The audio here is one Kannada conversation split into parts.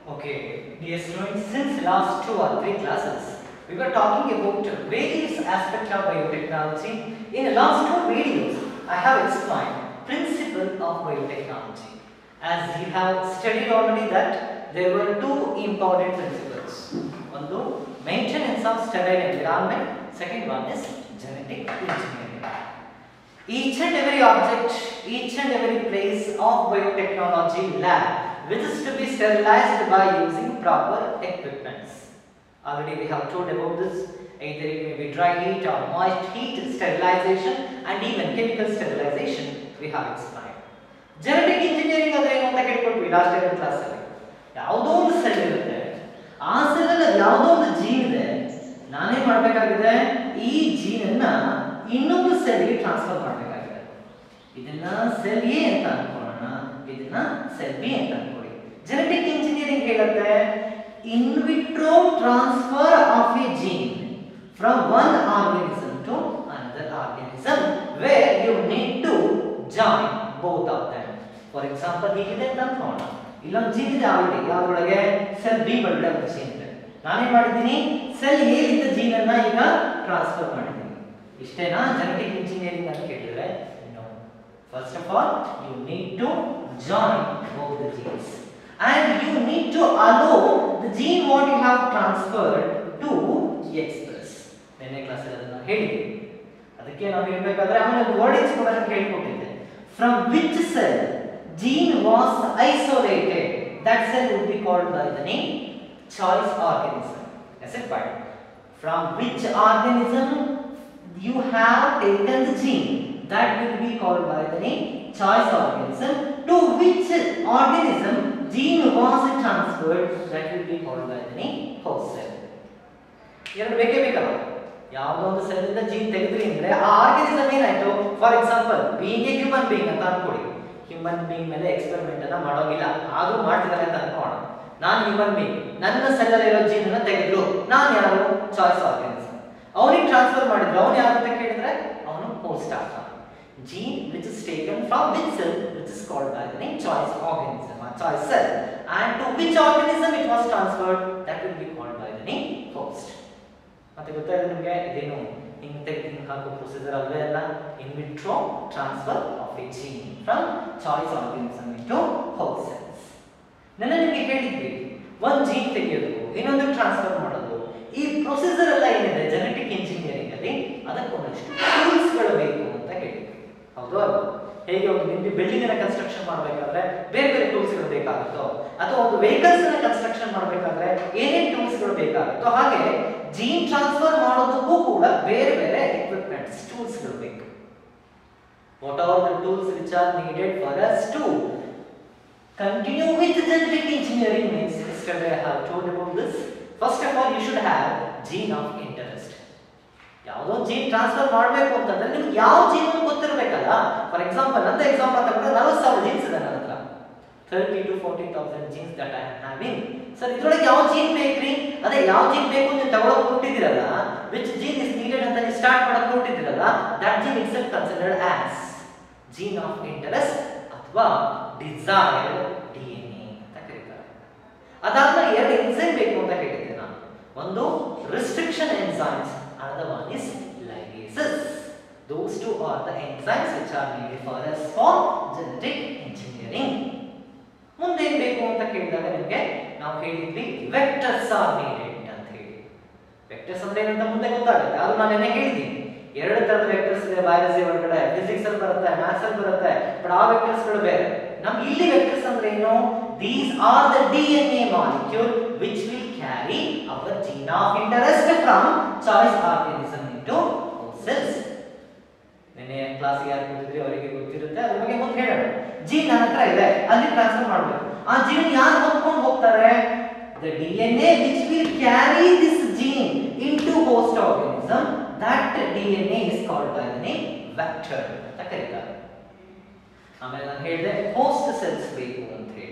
Okay, dear students, since last two or three classes, we were talking about various aspects of biotechnology. In the last two videos, I have explained principle of biotechnology. As you have studied already that there were two important principles. One, maintenance of sterile environment. Second one is genetic engineering. Each and every object, each and every place of biotechnology lab, which is to be sterilized by using proper equipments. Already we have told about this. Either it may be dry heat or moist heat sterilization and even chemical sterilization we have explained. Genetic engineering ಅಂದ್ರೆ ಏನು ಅಂತ ಕೇಳ್ಕೊಟ್ವಿ ಲಾಸ್ಟ್ ಇಯರ್ ಕ್ಲಾಸ್ ಅಲ್ಲಿ ಯಾವುದೋ ಒಂದು ಸೆಲ್ ಇರುತ್ತೆ ಆ ಸೆಲ್ ಅಲ್ಲಿ ಯಾವುದೋ ಒಂದು ಜೀನ್ ಇದೆ ನಾನೇ ಮಾಡಬೇಕಾಗಿದೆ ಈ ಜೀನನ್ನ ಇನ್ನೊಂದು ಸೆಲ್ಗೆ ಟ್ರಾನ್ಸ್ಫರ್ ಮಾಡಬೇಕಾಗಿದೆ ಇದನ್ನ ಸೆಲ್ ಎ ಅಂತ ಅನ್ಕೊಳ್ಳೋಣ ಇದನ್ನ ಸೆಲ್ ಬಿ ಅಂತ ಅನ್ಕೊಳ್ಳಿ ಜೆನೆಟಿಕ್ ಇಂಜಿನಿಯರಿಂಗ್ ಹೇಳುತ್ತೆ in vitro transfer of a gene from one organism to another organism where you need to join both of them for example ಹೀಗಿದೆ ಅಂತ ಅನ್ಕೊಳ್ಳೋಣ ಇಲ್ಲೊಂದು ಜೀನ್ ಇದೆ ಆಲ್ರೆಡಿ ಯಾವ್ದ್ರೊಳಗೆ ಸೆಲ್ ಬಿ ಒಳಗಡೆ ಒಂದು ಜೀನ್ ಇದೆ ನಾನೇನ್ ಮಾಡಿದ್ದೀನಿ ಸೆಲ್ ಎ ಇದ್ದ ಜೀನ್ ಅನ್ನ ಈಗ ಟ್ರಾನ್ಸ್ಫರ್ ಮಾಡಿದ್ದೀನಿ ಇಷ್ಟೇನಾ ಜೆನೆಟಿಕ್ ಇಂಜಿನಿಯರಿಂಗ್ ಅಂತ ಕೇಳಿದ್ರೆ no first of all you need to join both the genes and you need to allow the gene what you have transferred to express ನೆನ್ನೆ ಕ್ಲಾಸಲ್ಲಿ ಅದನ್ನ ಹೇಳಿದ್ವಿ ಅದಕ್ಕೆ ನಾವು ಹೇಳ್ಬೇಕಾದ್ರೆ ಆಮೇಲೆ ವರ್ಡಿಂಗ್ಸ್ ಕೂಡ ನಾನು ಹೇಳ್ಕೊಟ್ಟಿದ್ದೆ from which cell gene was isolated that cell would be called by the name choice organism as it but from which organism you have taken the gene that will be called by the name choice organism to which organism gene was transferred that will be called by the name host cell ಎರಡು ಬೇಕೇ ಬೇಕಲ್ಲ ಯಾವುದೋ ಒಂದು ಸೆಲ್ ಇಂದ ಜೀನ್ ತೆಗೆದ್ರಿ ಅಂದ್ರೆ ಆ ಆರ್ಗನಿಸಮ್ ಏನಾಯ್ತು for example being a human being ಅಂತ ಅನ್ಕೊಳ್ಳಿ ಹ್ಯೂಮನ್ ಬೀಯಿಂಗ್ ಮೇಲೆ ಎಕ್ಸ್ಪೆರಿಮೆಂಟ್ ಅನ್ನ ಮಾಡೋಗಿಲ್ಲ ಆದ್ರೂ ಮಾಡ್ತಿದ್ದಾರೆ ಅಂತ ಅನ್ಕೋಣ ನಾನು ಹ್ಯೂಮನ್ ಬೀಯಿಂಗ್ ನನ್ನ ಸೆಲ್ ಅಲ್ಲಿರೋ ಜೀನ್ ಅನ್ನ ತೆಗೆದ್ರು ನಾನು ಯಾರು ಚಾಯ್ಸ್ ಆರ್ಗನಿಸಮ್ ಅವನಿಗೆ ಟ್ರಾನ್ಸ್ಫರ್ ಮಾಡಿದ್ರು ಅವನು ಯಾರು ಅಂತ ಕೇಳಿದ್ರೆ ಅವನು ಹೋಸ್ಟ್ ಆಗ್ತಾನೆ gene which is taken from which cell which is called by the name choice organism ಆ choice cell and to which organism it was transferred that will be called by the name host ಮತ್ತೆ ಗೊತ್ತಾಯ್ತು ನಿಮಗೆ ಇದೇನು ಹಿಂಗೆ ತೆಗೆದು ಹಿಂಗೆ ಹಾಕೋ ಪ್ರೊಸೀಜರ್ ಅಲ್ವೇ ಅಲ್ಲ in vitro transfer of a gene from choice organism into host cells ನನ್ನ ನಿಮಗೆ ಹೇಳಿದ್ವಿ ಒಂದು ಜೀನ್ ತೆಗೆಯೋದು ಇನ್ನೊಂದು ಟ್ರಾನ್ಸ್ಫರ್ ಮಾಡೋದು ಈ ಪ್ರೊಸೀಜರ್ ಎಲ್ಲ ಏನಿದೆ ಜೆನೆಟಿಕ್ ಇಂಜಿನಿಯರಿಂಗ್ ಅಲ್ಲಿ ಅದಕ್ಕೊಂದಷ್ಟು ಟೂಲ್ಸ್ಗಳು ಬೇಕು ಅಂತ ಹೇಳಿದ್ವಿ ಹೌದು ಅಲ್ವಾ ಹೇಗೆ ಒಂದು ನಿಮ್ಗೆ ಬಿಲ್ಡಿಂಗ್ ಅನ್ನ ಕನ್ಸ್ಟ್ರಕ್ಷನ್ ಮಾಡಬೇಕಾದ್ರೆ ಬೇರೆ ಬೇರೆ ಟೂಲ್ಸ್ಗಳು ಬೇಕಾಗುತ್ತೋ ಅಥವಾ ಒಂದು ವೆಹಿಕಲ್ಸ್ ಅನ್ನ ಕನ್ಸ್ಟ್ರಕ್ಷನ್ ಮಾಡಬೇಕಾದ್ರೆ ಏನೇನು ಟೂಲ್ಸ್ಗಳು ಬೇಕಾಗುತ್ತೋ ಹಾಗೆ ಜೀನ್ ಟ್ರಾನ್ಸ್ಫರ್ ಮಾಡೋದಕ್ಕೂ ಕೂಡ ಬೇರೆ ಬೇರೆ ಎಕ್ವಿಪ್ಮೆಂಟ್ಸ್ ಟೂಲ್ಸ್ಗಳು ಬೇಕು what are the tools which are needed for us to continue with genetic engineering means yesterday I have told about this. First of all, you should have gene of interest. ಯಾವುದೋ ಜೀನ್ ಟ್ರಾನ್ಸ್ಫರ್ ಮಾಡಬೇಕು ಅಂತಂದ್ರೆ ನಿಮ್ಗೆ ಯಾವ ಜೀನ್ ಗೊತ್ತಿರಬೇಕಲ್ಲ ಫಾರ್ ಎಕ್ಸಾಂಪಲ್ ನಂದು ಎಕ್ಸಾಂಪಲ್ ತಗೊಂಡ್ರೆ ನಲವತ್ತು ಸಾವಿರ ಜೀನ್ಸ್ ಇದೆ ನನ್ನ ಹತ್ರ thirty to forty thousand genes that I having sir ಇದ್ರೊಳಗೆ ಯಾವ ಜೀನ್ ಬೇಕ್ರಿ ಅದೇ ಯಾವ ಜೀನ್ ಬೇಕು ನೀವು ತಗೊಳಕ್ ಕೊಟ್ಟಿದ್ದೀರಲ್ಲ ವಿಚ್ ಜೀನ್ ಇಸ್ ನೀಡೆಡ್ ಅಂತ ನೀವು ಸ್ಟಾರ್ಟ್ ಮಾಡಕ್ ಕೊಟ್ಟಿದ್ದೀರಲ್ಲ that gene it's considered as gene of interest ಅಥವಾ ಡಿಸೈರ್ಡ್ ಡಿ ಎನ್ ಎ ಅಂತ ಕರೀತಾರೆ ಅದಾದ್ಮೇಲೆ ಎರಡು ಎನ್ಸೈಮ್ ಬೇಕು ಅಂತ ಹೇಳಿದ್ದೆ ನಾನು ಒಂದು restriction enzymes another one is ligases those two are the enzymes which are needed for us for genetic engineering ಮುಂದೆ ಏನ್ ಬೇಕು ಅಂತ ಕೇಳಿದಾಗ ನಿಮಗೆ ನಾವು ಹೇಳಿದ್ವಿ ವೆಕ್ಟರ್ಸ್ ಆರ್ ನೀಡೆಡ್ ಅಂತ ಹೇಳಿ ವೆಕ್ಟರ್ಸ್ ಅಂದ್ರೆ ಏನಂತ ಮುಂದೆ ಗೊತ್ತಾಗುತ್ತೆ ಅದು ನಾನು ನೆನ್ನೆ ಹೇಳಿದ್ದೀನಿ ಎರಡು ತರದ ವೆಕ್ಟರ್ಸ್ ಇದೆ ಬಯಾಲಜಿ ಒಳಗಡೆ ಫಿಸಿಕ್ಸ್ ಅಲ್ಲಿ ಬರುತ್ತೆ ಮ್ಯಾಥ್ಸ್ ಅಲ್ಲಿ ಬರುತ್ತೆ ಬಟ್ ಆ ವೆಕ್ಟರ್ಸ್ ಗಳು ಬೇರೆ ನಮ್ಗೆ ಇಲ್ಲಿ ವೆಕ್ಟರ್ಸ್ ಅಂದ್ರೆ ಏನು these are the D N A molecule which will carry our gene of interest from choice organism into cells ನೆನ್ನೆ ಕ್ಲಾಸ್ಗೆ ಯಾರು ಕೂತಿದ್ರಿ ಅವರಿಗೆ ಗೊತ್ತಿರುತ್ತೆ ಅದ್ರ ಬಗ್ಗೆ ಮುಂದೆ ಹೇಳೋಣ ಜೀನ್ ನನ್ನ ಹತ್ರ ಇದೆ ಅಲ್ಲಿ ಟ್ರಾನ್ಸ್ಫರ್ ಮಾಡಬೇಕು ಆ ಜೀನ್ ಯಾರು ಹೊತ್ಕೊಂಡು ಹೋಗ್ತಾರೆ the D N A which will carry this gene into host organism that D N A is called by the name vector ಅಂತ ಕರೀತಾರೆ ಆಮೇಲೆ ನಾನು ಹೇಳಿದೆ ಹೋಸ್ಟ್ ಸೆಲ್ಸ್ ಬೇಕು ಅಂತ ಹೇಳಿ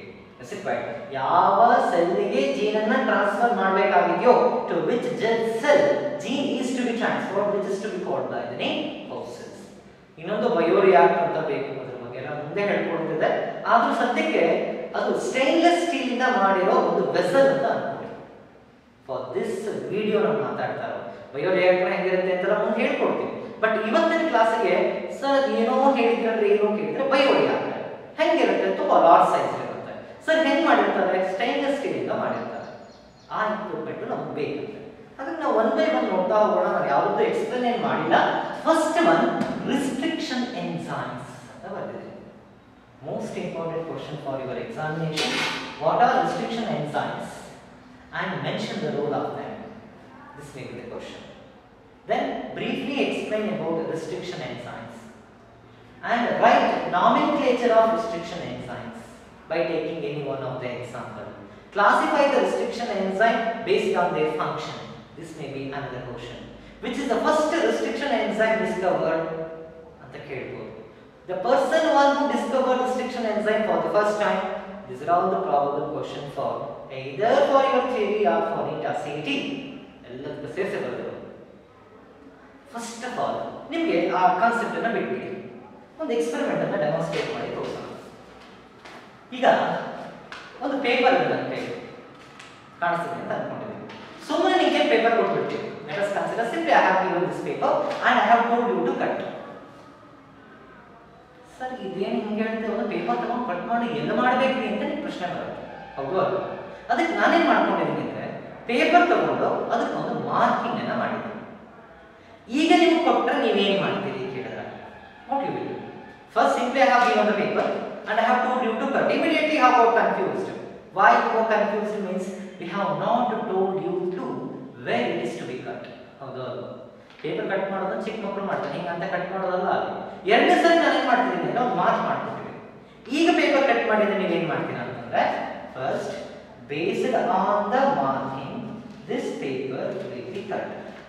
ಯಾವ ಸೆಲ್ಗೆ ಜೀನ್ ಅನ್ನ ಟ್ರಾನ್ಸ್ಫರ್ ಮಾಡಬೇಕಾಗಿದೆಯೋ to which cell gene is to be transfer which is to be called by the name host cells ಇನ್ನೊಂದು ಬಯೋರಿಯಾಕ್ಟರ್ ಅಂತ ಬೇಕು ಅದ್ರ ಬಗ್ಗೆ ನಾನು ಮುಂದೆ ಹೇಳ್ಕೊಡ್ತಿದ್ದೆ ಆದ್ರೂ ಸದ್ಯಕ್ಕೆ ಅದು ಸ್ಟೇನ್ಲೆಸ್ ಸ್ಟೀಲ್ ಇಂದ ಇಂದ ಮಾಡಿರೋ ಒಂದು ವೆಸಲ್ ಅಂತ ಅನ್ಕೊಳ್ಳಿ ಫಾರ್ ದಿಸ್ ವಿಡಿಯೋ ನಾವು ಮಾತಾಡ್ತಾ ಇರೋ ಬಯೋರಿಯಾಕ್ಟರ್ ಹೆಂಗಿರುತ್ತೆ ಅಂತೆಲ್ಲ ಮುಂದೆ ಹೇಳ್ಕೊಡ್ತೀವಿ ಬಟ್ ಇವತ್ತಿನ ಕ್ಲಾಸಿಗೆ ಸರ್ ಏನೋ ಹೇಳಿದ್ರೆ ಏನೋ ಕೇಳಿದ್ರೆ ಬಯೋರಿಯಾಕ್ಟರ್ ಹೆಂಗಿರುತ್ತೆ ತುಂಬಾ ಲಾರ್ಜ್ ಸೈಜ್ ಇರುತ್ತೆ ಸರ್ ಹೆಂಗ್ ಮಾಡಿರ್ತಾರೆ ಸ್ಟೈನ್ಲೆಸ್ ಸ್ಟೀಲ್ ಇಂದ ಮಾಡಿರ್ತಾರೆ ಆ ಇಕ್ವಿಪ್ಮೆಂಟ್ ನಮ್ಗೆ ಬೇಕಂತೆ ಅದಕ್ಕೆ ನಾವು ಒನ್ ಬೈ ಒನ್ ನೋಡ್ತಾ ಹೋಗೋಣ ನಾನು ಯಾವ್ದು ಎಕ್ಸ್ಪ್ಲೇನ್ ಏನ್ ಮಾಡಿಲ್ಲ ಫಸ್ಟ್ ಒನ್ ರಿಸ್ಟ್ರಿಕ್ಷನ್ ಎನ್ಸೈಮ್ಸ್ ಅಂತ ಬರ್ತಿದೆ most important question for your examination what are restriction enzymes and mention the role of them. This may be the question. Then briefly explain about restriction enzymes and write nomenclature of restriction enzymes by taking any one of the example. Classify the restriction enzyme based on their function. This may be another question. Which is the first restriction enzyme discovered? ಅಂತ ಕೇಳ್ಬೋದು The person one who discovered restriction enzyme for the first time these are all the probable question for either for your theory or for NEET or CET. ಎಲ್ಲದಕ್ಕೂ ಸೇರಿಸಿ ಬರ್ತದೆ ಫಸ್ಟ್ ಆಫ್ ಆಲ್ ನಿಮಗೆ ಆ ಕಾನ್ಸೆಪ್ಟ್ ಅನ್ನ ಬಿಟ್ಬಿಡಿ ಒಂದು ಎಕ್ಸ್ಪೆರಿಮೆಂಟ್ ಅನ್ನ ಡೆಮಾನ್ಸ್ಟ್ರೇಟ್ ಮಾಡಿ ತೋರಿಸೋಣ ಈಗ ಒಂದು ಪೇಪರ್ ಇದೆ ನನ್ನ ಕೈಲಿ ಕಾಣಿಸ್ತಿದೆ ಅಂತ ಅನ್ಕೊಂಡಿದ್ದೀನಿ ಸುಮ್ಮನೆ ನಿಮಗೆ ಪೇಪರ್ ಕೊಟ್ಬಿಡ್ತೀವಿ let us consider simply I have given this paper and I have told you to cut sir ಇದೇನು ಹಿಂಗೆ ಹೇಳ್ತೇವೆ ಒಂದು ಪೇಪರ್ ತಗೊಂಡು ಕಟ್ ಮಾಡಿ ಎಲ್ಲ ಮಾಡಬೇಕ್ರಿ ಅಂತ ನಿಮ್ಗೆ ಪ್ರಶ್ನೆ ಬರುತ್ತೆ ಹೌದು ಅಲ್ವಾ ಅದಕ್ಕೆ ನಾನೇನು ಮಾಡ್ಕೊಂಡಿದ್ದೀನಿ ಅಂದರೆ ಪೇಪರ್ ತಗೊಂಡು ಅದಕ್ಕೆ ಒಂದು ಮಾರ್ಕಿಂಗ್ ಅನ್ನ ಮಾಡಿದ್ದೀನಿ ಈಗ ನಿಮ್ಗೆ ಕೊಟ್ಟರೆ ನೀವೇನು ಮಾಡ್ತೀರಿ ಕೇಳಿದ್ರೆ what you will first simply I have given the paper and I have told you to cut immediately have got confused why you are confused means we have not told you to where it is to be cut ಹೌದು ಅಲ್ವಾ ಪೇಪರ್ ಕಟ್ ಮಾಡೋದನ್ನ ಚಿಕ್ಕ ಮಕ್ಕಳು ಮಾಡ್ತಾರೆ ಹಿಂಗೆ ಅಂತ ಕಟ್ ಮಾಡೋದಲ್ಲ ಅಲ್ಲಿ ಎರಡನೇ ಸರಿ ನಾನು ಏನು ಮಾಡ್ತಿದ್ದೀನಿ ಅಂದ್ರೆ ಒಂದು ಮಾರ್ಕ್ ಮಾಡ್ಕೊತೀವಿ ಈಗ ಪೇಪರ್ ಕಟ್ ಮಾಡಿದ್ರೆ ನೀವೇನು ಮಾಡ್ತೀರಾ ಅಂತಂದ್ರೆ first based on the marking this paper will be cut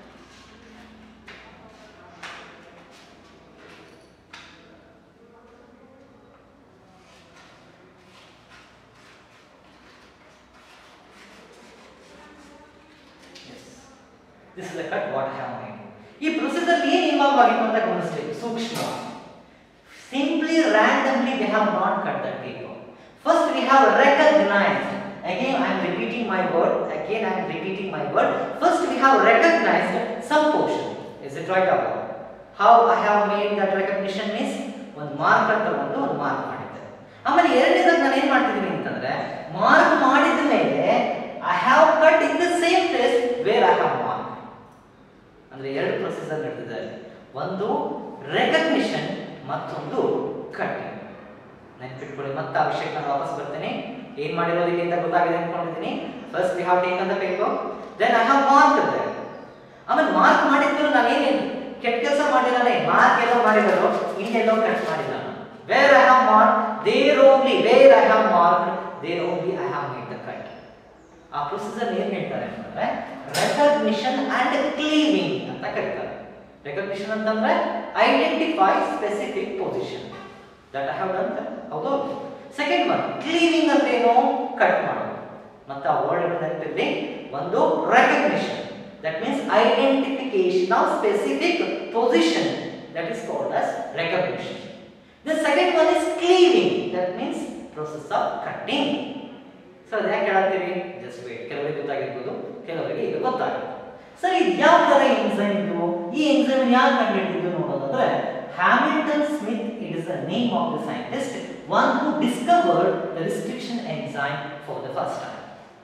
this is the cut what have made ಈ ಪ್ರೊಸೀಜರ್ ಏನು ಇನ್ವಾಲ್ವ್ ಆಗಿತ್ತು ಅಂತ ಗಮನಿಸಬೇಕು ಸೂಕ್ಷ್ಮ simply randomly they have not cut the paper first we have recognised again i am repeating my word again i am repeating my word first we have recognized some portion is it right or wrong how i have made that recognition means ಒಂದು ಮಾರ್ಕ್ ಅಂತ ತಗೊಂಡು ಒಂದು ಮಾರ್ಕ್ ಮಾಡಿದ್ದೆ ಆಮೇಲೆ ಎರಡನೇದಾಗ ನಾನು ಏನು ಮಾಡ್ತಿದ್ದೀನಿ ಅಂತಂದ್ರೆ ಮಾರ್ಕ್ ಮಾಡಿದ ಮೇಲೆ I have cut in the same place where I have mark ಅಂದ್ರೆ ಎರಡು ಪ್ರೊಸೀಜರ್ ನಡೆದಿದೆ ಅಲ್ಲಿ. ಒಂದು ರೆಕಗ್ನಿಷನ್ ಮತ್ತೊಂದು ಕಟ್ಟಿಂಗ್ ನೆನ್ಪಿಟ್ಕೊಳ್ಳಿ ಮತ್ತೆ ಆ ವಿಷಯಕ್ಕೆ ನಾನು ವಾಪಸ್ ಬರ್ತೇನೆ ಏನ್ ಮಾಡಿರೋದು ಇಲ್ಲಿ ಅಂತ ಗೊತ್ತಾಗಿದೆ ಅನ್ಕೊಂಡಿದ್ದೀನಿ first we have taken the paper then I have mark ಇದೆ ಆಮೇಲೆ ಮಾರ್ಕ್ ಮಾಡಿದ್ರು ನಾನು ಏನೇನು ಕೆಟ್ಟ ಕೆಲಸ ಮಾಡಿಲ್ಲ ಮಾರ್ಕ್ ಎಲ್ಲೋ ಮಾಡಿದ್ರು ಇನ್ನೆಲ್ಲೋ ಕಟ್ ಮಾಡಿಲ್ಲ where I have mark there only where I have mark there only I have made the cut ಆ ಪ್ರೊಸೀಜರ್ ಏನ್ ಹೇಳ್ತಾರೆ ಅಂತಂದ್ರೆ ರೆಕಗ್ನಿಷನ್ ಅಂಡ್ ಕ್ಲೀವಿಂಗ್ ಅಂತ ಕರೀತಾರೆ ರೆಕಗ್ನಿಷನ್ ಅಂತಂದ್ರೆ identify specific position that I have done ಹೌದು ಸೆಕೆಂಡ್ ಒನ್ ಕ್ಲೀವಿಂಗ್ ಅಂದ್ರೆ ಏನು ಕಟ್ ಮಾಡೋದು ಮತ್ತೆ ಆ ವರ್ಡ್ ನೆನಪಿರಲಿ ಒಂದು recognition that means identification of specific position that is called as recognition the second one is cleaving that means process of cutting so ಅದು ಯಾಕೆ ಹೇಳತ್ತೀರಿ ಜಸ್ಟ್ ವೇಟ್ ಕೆಲವರಿಗೆ ಗೊತ್ತಾಗಿರ್ಬೋದು ಕೆಲವರಿಗೆ ಈಗ ಗೊತ್ತಾಗುತ್ತೆ ಸರ್ ಇದು ಯಾವ ತರ ಎಂಜೈಮ್ ಇದು ಈ ಎಂಜೈಮ್ ಯಾರು ಕಂಡುಹಿಡಿದಿದ್ದು ನೋಡೋದಾದ್ರೆ Hamilton Smith it is the name of the scientist one who discovered the restriction enzyme for the first time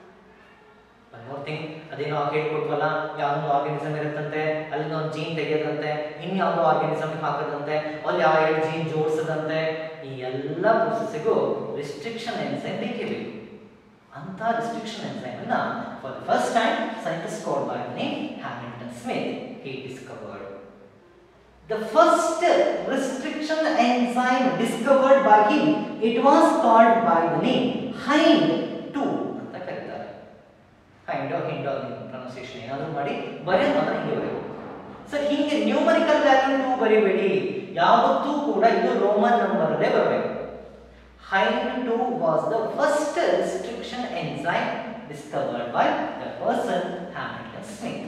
one more thing ಅದೇನೋ ಹೇಳ್ಕೊಟ್ವಲ್ಲ ಯಾವ್ದೊಂದು ಆರ್ಗನಿಸಮ್ ಇರುತ್ತಂತೆ ಅಲ್ಲಿಂದ ಒಂದು ಜೀನ್ ತೆಗೆಯೋದಂತೆ ಇನ್ಯಾವುದೋ ಆರ್ಗನಿಸಮ್ ಹಾಕೋದಂತೆ ಅಲ್ಲಿ ಯಾವ ಎರಡು ಜೀನ್ ಜೋಡಿಸದಂತೆ ಈ ಎಲ್ಲ ಪ್ರೊಸೆಸ್ಸಿಗೂ ರಿಸ್ಟ್ರಿಕ್ಷನ್ ಎನ್ಸೈಮ್ ಬೇಕೇ ಬೇಕು ಅಂತ ರಿಸ್ಟ್ರಿಕ್ಷನ್ ಎನ್ಸೈಮ್ ಅನ್ನ for the first time scientist called by name Hamilton Smith he discovered The first restriction enzyme discovered by him, it was called by the name hind 2 ಅಂತ ಕರೀತಾರೆ ಹೈಂಡ್ ಹಿಂಡ್ ಪ್ರೊನೌನ್ಸಿಯೇಷನ್ ಏನಾದರೂ ಮಾಡಿ ಬರೆಯೋದು ಮಾತ್ರ ಹಿಂಗೆ ಬರೆಯಬೇಕು ಸರ್ ಹಿಂಗೆ ನ್ಯೂಮರಿಕಲ್ ವ್ಯಾಲ್ಯೂ ಟು ಬರೀಬೇಡಿ ಯಾವತ್ತೂ ಕೂಡ ಇದು ರೋಮನ್ ನಂಬರ್ ಅಲ್ಲೇ ಬರಬೇಕು hind 2 was the first restriction enzyme discovered by the person Hamilton Smith.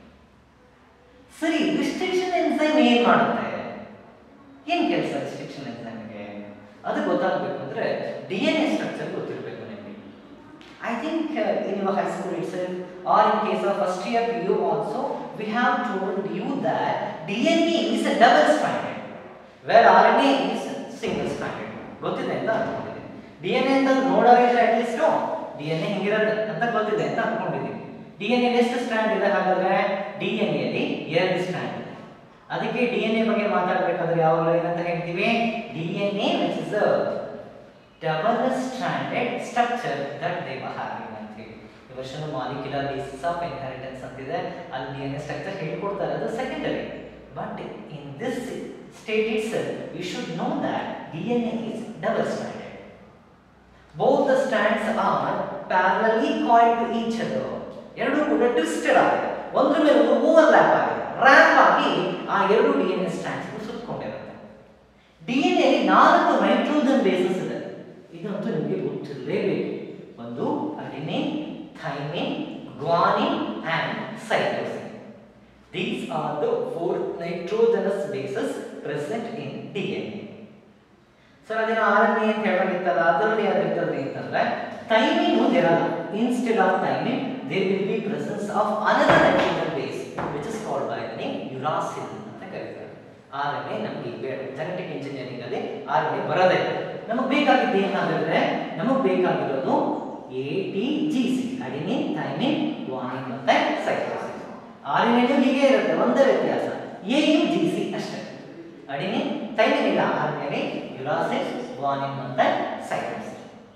ಸರಿ ರಿಸ್ಟ್ರಿಕ್ಷನ್ ಎನ್ಸೈಮ್ ಏನ್ ಮಾಡುತ್ತೆ ಏನ್ ಕೆಲಸ ರಿಸ್ಟ್ರಿಕ್ಷನ್ ಎನ್ಸೈಮ್ಗೆ ಅದು ಗೊತ್ತಾಗಬೇಕು ಅಂದ್ರೆ ಡಿ ಎನ್ ಎ ಸ್ಟ್ರಕ್ಚರ್ ಗೊತ್ತಿರಬೇಕು ನಿಮಗೆ I think uh, in your high school itself or in case of first year PU also, we have told you that DNA is a double stranded, where RNA is single stranded. ಗೊತ್ತಿದೆ ಅಂತ ಅನ್ಕೊಂಡಿದ್ದೀನಿ ಡಿ ಎನ್ ಎ ಅಂತ ನೋಡೋರಿದ್ರೆ ಅಟ್ಲೀಸ್ಟ್ ಡಿ ಎನ್ ಎ ಹಿಂಗಿರುತ್ತೆ ಅಂತ ಗೊತ್ತಿದೆ ಅಂತ ಅನ್ಕೊಂಡಿದ್ದೀನಿ ಡಿ ಎನ್ ಎ ಎಷ್ಟು ಸ್ಟ್ಯಾಂಡ್ ಇದೆ ಹಾಗಾದ್ರೆ ಡಿ ಎನ್ ಎಲ್ಲಿ ಎರಡು ಸ್ಟ್ಯಾಂಡ್ ಇದೆ ಅದಕ್ಕೆ ಡಿ ಎನ್ ಎ ಬಗ್ಗೆ ಮಾತಾಡಬೇಕಾದ್ರೆ ಯಾವಾಗಲೂ ಏನಂತ ಹೇಳ್ತೀವಿ D N A which is double standard structure that they were having ಅಂತ ಹೇಳಿ ಈ ವರ್ಷನೂ ಮಾಲಿಕ್ಯುಲರ್ ಬೇಸಿಸ್ ಆಫ್ ಇನ್ಹೆರಿಟೆನ್ಸ್ ಅಂತಿದೆ ಅಲ್ಲಿ ಡಿ ಎನ್ ಎ ಸ್ಟ್ರಕ್ಚರ್ ಹೇಳ್ಕೊಡ್ತಾರೆ ಅದು secondary but in this state it's you should know that D N A is double standard both the stands are parallelly coil to each other ಎರಡು ಕೂಡ ಟ್ವಿಸ್ಟೆಡ್ ಆಗಿದೆ ಒಂದ್ರ ಮೇಲೆ ಒಂದು ಓವರ್ಲ್ಯಾಪ್ ಆಗಿದೆ ರ್ಯಾಪ್ ಆಗಿ ಆ ಎರಡು ಡಿ ಎನ್ ಎ ಸ್ಟ್ಯಾಂಡ್ಸ್ ಸುತ್ತಕೊಂಡಿರುತ್ತೆ ಡಿ ಎನ್ ಎ ನಾಲ್ಕು ನೈಟ್ರೋಜನ್ ಬೇಸಸ್ ಇದೆ ಇದಂತೂ ನಿಮಗೆ ಗೊತ್ತಿರಲೇಬೇಕು ಒಂದು adenine thymine guanine and cytosine these are the four nitrogenous bases present in D N A sir ಅದೇನೋ ಆರ್ ಎನ್ ಎ ಅಂತ ಹೇಳೋದಿತ್ತಲ್ಲ ಅದರಲ್ಲಿ ಯಾವ್ದಿರ್ತದೆ ಅಂತಂದ್ರೆ ಥೈಮಿನ್ ಇರಲ್ಲ instead of thymine there will be presence of another nitrogen base which is called by the name uracil ಅಂತ ಕರೀತಾರೆ ಆರ್ ಎನ್ ಎ ನಮಗೆ ಬೇಡ ಜೆನೆಟಿಕ್ ಇಂಜಿನಿಯರಿಂಗ್ ಅಲ್ಲಿ ಆರ್ ಎನ್ ಎ ಬರೋದೇ ಇಲ್ಲ. ನಮಗೆ ಬೇಕಾಗಿದ್ದು ಏನಾದ್ರೆ ನಮಗೆ ಬೇಕಾಗಿರೋದು A T G C adenine thymine guanine ಮತ್ತೆ ಸೈಟೋಸಿನ್ ಆರ್ ಎನ್ ಎ ಹೀಗೆ ಇರುತ್ತೆ ಒಂದೇ ವ್ಯತ್ಯಾಸ ಎ ಯು ಜಿ ಸಿ ಅಷ್ಟೇ ಅಡಿನಿನ್ ಥೈಮಿನ್ ಇಲ್ಲ R N A uracil guanine ಮತ್ತೆ ಸೈಟೋಸಿನ್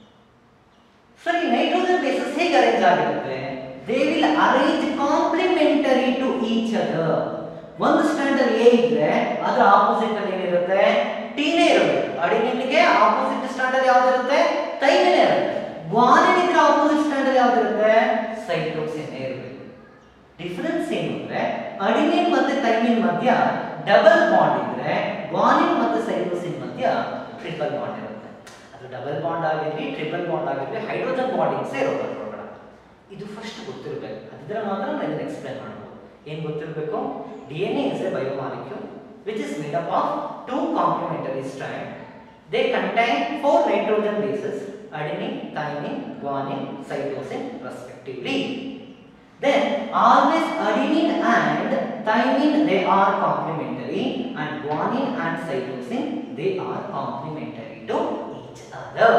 ಸರಿ ನೈಟ್ರೋಜನ್ ಬೇಸಸ್ ಹೇಗೆ ಅರೇಂಜ್ ಆಗಿರುತ್ತೆ they will arrange complementary to each other ಒಂದು ಸ್ಟ್ಯಾಂಡ್ ಅಲ್ಲಿ ಎ ಇದ್ರೆ ಅದರ ಆಪೋಸಿಟ್ ಅಲ್ಲಿ ಏನಿರುತ್ತೆ ಟೀನೇ ಇರಬೇಕು ಅಡಿನಿನ್ಗೆ ಆಪೋಸಿಟ್ ಸ್ಟ್ಯಾಂಡ್ ಅಲ್ಲಿ ಯಾವ್ದಿರುತ್ತೆ ಥೈಮಿನೇ ಇರುತ್ತೆ ಗ್ವಾನಿನ್ ಇದ್ರೆ ಆಪೋಸಿಟ್ ಸ್ಟ್ಯಾಂಡ್ ಅಲ್ಲಿ ಯಾವ್ದಿರುತ್ತೆ ಸೈಟೋಸಿನ್ ಇರಬೇಕು ಡಿಫರೆನ್ಸ್ ಏನು ಅಂದ್ರೆ ಅಡಿನಿನ್ ಮತ್ತೆ ಥೈಮಿನ್ ಮಧ್ಯ ಡಬಲ್ ಬಾಂಡ್ ಇದ್ರೆ ಗ್ವಾನಿನ್ ಮತ್ತೆ ಸೈಟೋಸಿನ್ ಮಧ್ಯ ಟ್ರಿಪಲ್ ಬಾಂಡ್ ಇರುತ್ತೆ ಅದು ಡಬಲ್ ಬಾಂಡ್ ಆಗಿರಲಿ ಟ್ರಿಪಲ್ ಬಾಂಡ್ ಆಗಿರಲಿ ಹೈಡ್ರೋಜನ್ ಬಾಂಡಿಂಗ್ಸ್ ಇರೋದು ಅದ್ರೊಳಗಡೆ ಇದು ಫಸ್ಟ್ ಗೊತ್ತಿರಬೇಕು ಅದಿದ್ರೆ ಮಾತ್ರ ನಾನು ಇದನ್ನ ಎಕ್ಸ್ಪ್ಲೇನ್ ಮಾಡ್ಬೋದು ಏನು ಗೊತ್ತಿರಬೇಕು D N A is a biomolecule which is made up of two complementary strand they contain four nitrogen bases adenine thymine guanine cytosine respectively then always adenine and thymine they are complementary and guanine and cytosine they are complementary to each other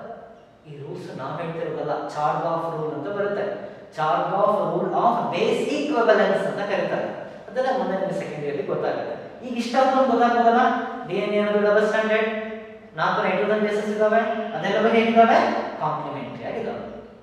ಈ ರೂಲ್ಸ್ ನಾವು ಹೇಳ್ತಿರೋದಲ್ಲ ಚಾರ್ಗ್ ಆಫ್ ರೂಲ್ ಅಂತ ಬರುತ್ತೆ Chargaff rule of base equivalence ಅಂತ ಕರೀತಾರೆ ಅದೆಲ್ಲ ಮುಂದೆ ನಿಮಗೆ ಸೆಕೆಂಡ್ ಇಯರ್ಲಿ ಗೊತ್ತಾಗುತ್ತೆ ಈಗ ಇಷ್ಟಾದ್ರೂ ಗೊತ್ತಾಗ್ಬೋದಲ್ಲ D N A double standard ನಾಲ್ಕು ನೈಟ್ರೋಜನ್ ಬೇಸಸ್ ಇದಾವೆ ಅದೆಲ್ಲ ಹೇಗಿದಾವೆ ಕಾಂಪ್ಲಿಮೆಂಟರಿ ಆಗಿದಾವೆ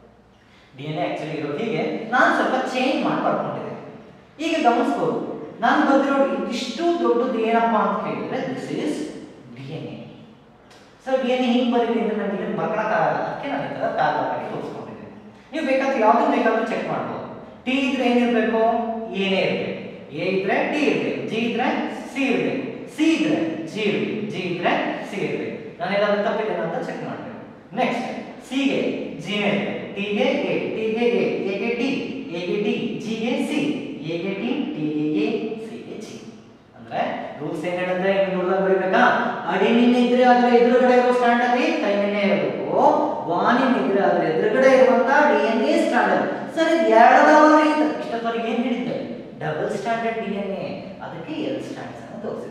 ಡಿ ಎನ್ ಎ ಆಕ್ಚುಲಿ ಇರೋದು ಹೀಗೆ ನಾನು ಸ್ವಲ್ಪ ಚೇಂಜ್ ಮಾಡಿ ಬರ್ಕೊಂಡಿದ್ದೆ ಈಗ ಗಮನಿಸ್ಬೋದು ನಾನು ಬಂದಿರೋ ಇಷ್ಟು ದೊಡ್ಡದು ಏನಪ್ಪಾ ಅಂತ ಕೇಳಿದ್ರೆ this is D N A sir D N A ಹಿಂಗೆ ಬರೀಲಿ ಅಂದ್ರೆ ನನಗೆ ಇದನ್ನು ಬರ್ಕೊಳಕ್ಕಾಗಲ್ಲ ಅದಕ್ಕೆ ನಾನು ಈ ಥರ ಪ್ಯಾರಲ್ ಆಗಿ ತೋರಿಸ್ಕೊಂಡಿದ್ದೀನಿ ನೀವು ಬೇಕಾದ್ರೆ ಯಾವ್ದನ್ನ ಬೇಕಾದ್ರೂ ಚೆಕ್ ಮಾಡ್ಬೋದು ಟಿ ಇದ್ರೆ ಏನಿರಬೇಕು ಏನೇ ಇರಬೇಕು ಎ ಇದ್ರೆ ಟಿ ಇರಬೇಕು ಜಿ ಇದ್ರೆ ಸಿ ಇರಬೇಕು ಸಿ ಇದ್ರೆ ಜಿ ಇರಬೇಕು ಜಿ ಇದ್ರೆ ಸಿ ಇರಬೇಕು ನಾನು ಏನಾದ್ರು ತಪ್ಪಿದ್ದೇನೆ ಅಂತ ಚೆಕ್ ಮಾಡಬೇಕು ನೆಕ್ಸ್ಟ್ ಸಿಗೆ ಜಿನೇ ಇರಬೇಕು ಟಿಗೆ ಎ ಟಿಗೆ ಎ ಎಗೆ ಟಿ ಎಗೆ ಟಿ ಜಿಗೆ ಸಿ ಎಗೆ ಟಿ ಟಿಗೆ ಎ ಸಿಗೆ ಜಿ ಅಂದ್ರೆ ರೂಲ್ಸ್ ಏನ್ ಹೇಳಿದ್ರೆ ಈಗ ನೋಡ್ದಾಗ ಬರೀಬೇಕಾ ಅಡಿನಿನ್ ಇದ್ರೆ ಅದರ ಎದುರುಗಡೆ ಇರೋ ಸ್ಟ್ಯಾಂಡ್ ಅಲ್ಲಿ ಥೈಮಿನೇ ಇರಬೇಕು ಗ್ವಾನಿನ್ ಇದ್ರೆ ಅದರ ಎದುರುಗಡೆ ಇರುವಂತ D N A standard sir ಇದು ಎರಡದವರೆ ಇಷ್ಟೊತ್ತವರೆಗೆ ಏನ್ ಹೇಳಿದ್ದೆ double standard D N A ಅದಕ್ಕೆ ಎರಡು ಸ್ಟ್ಯಾಂಡ್ಸ್ ಅನ್ನು ತೋರಿಸಿದ್ವಿ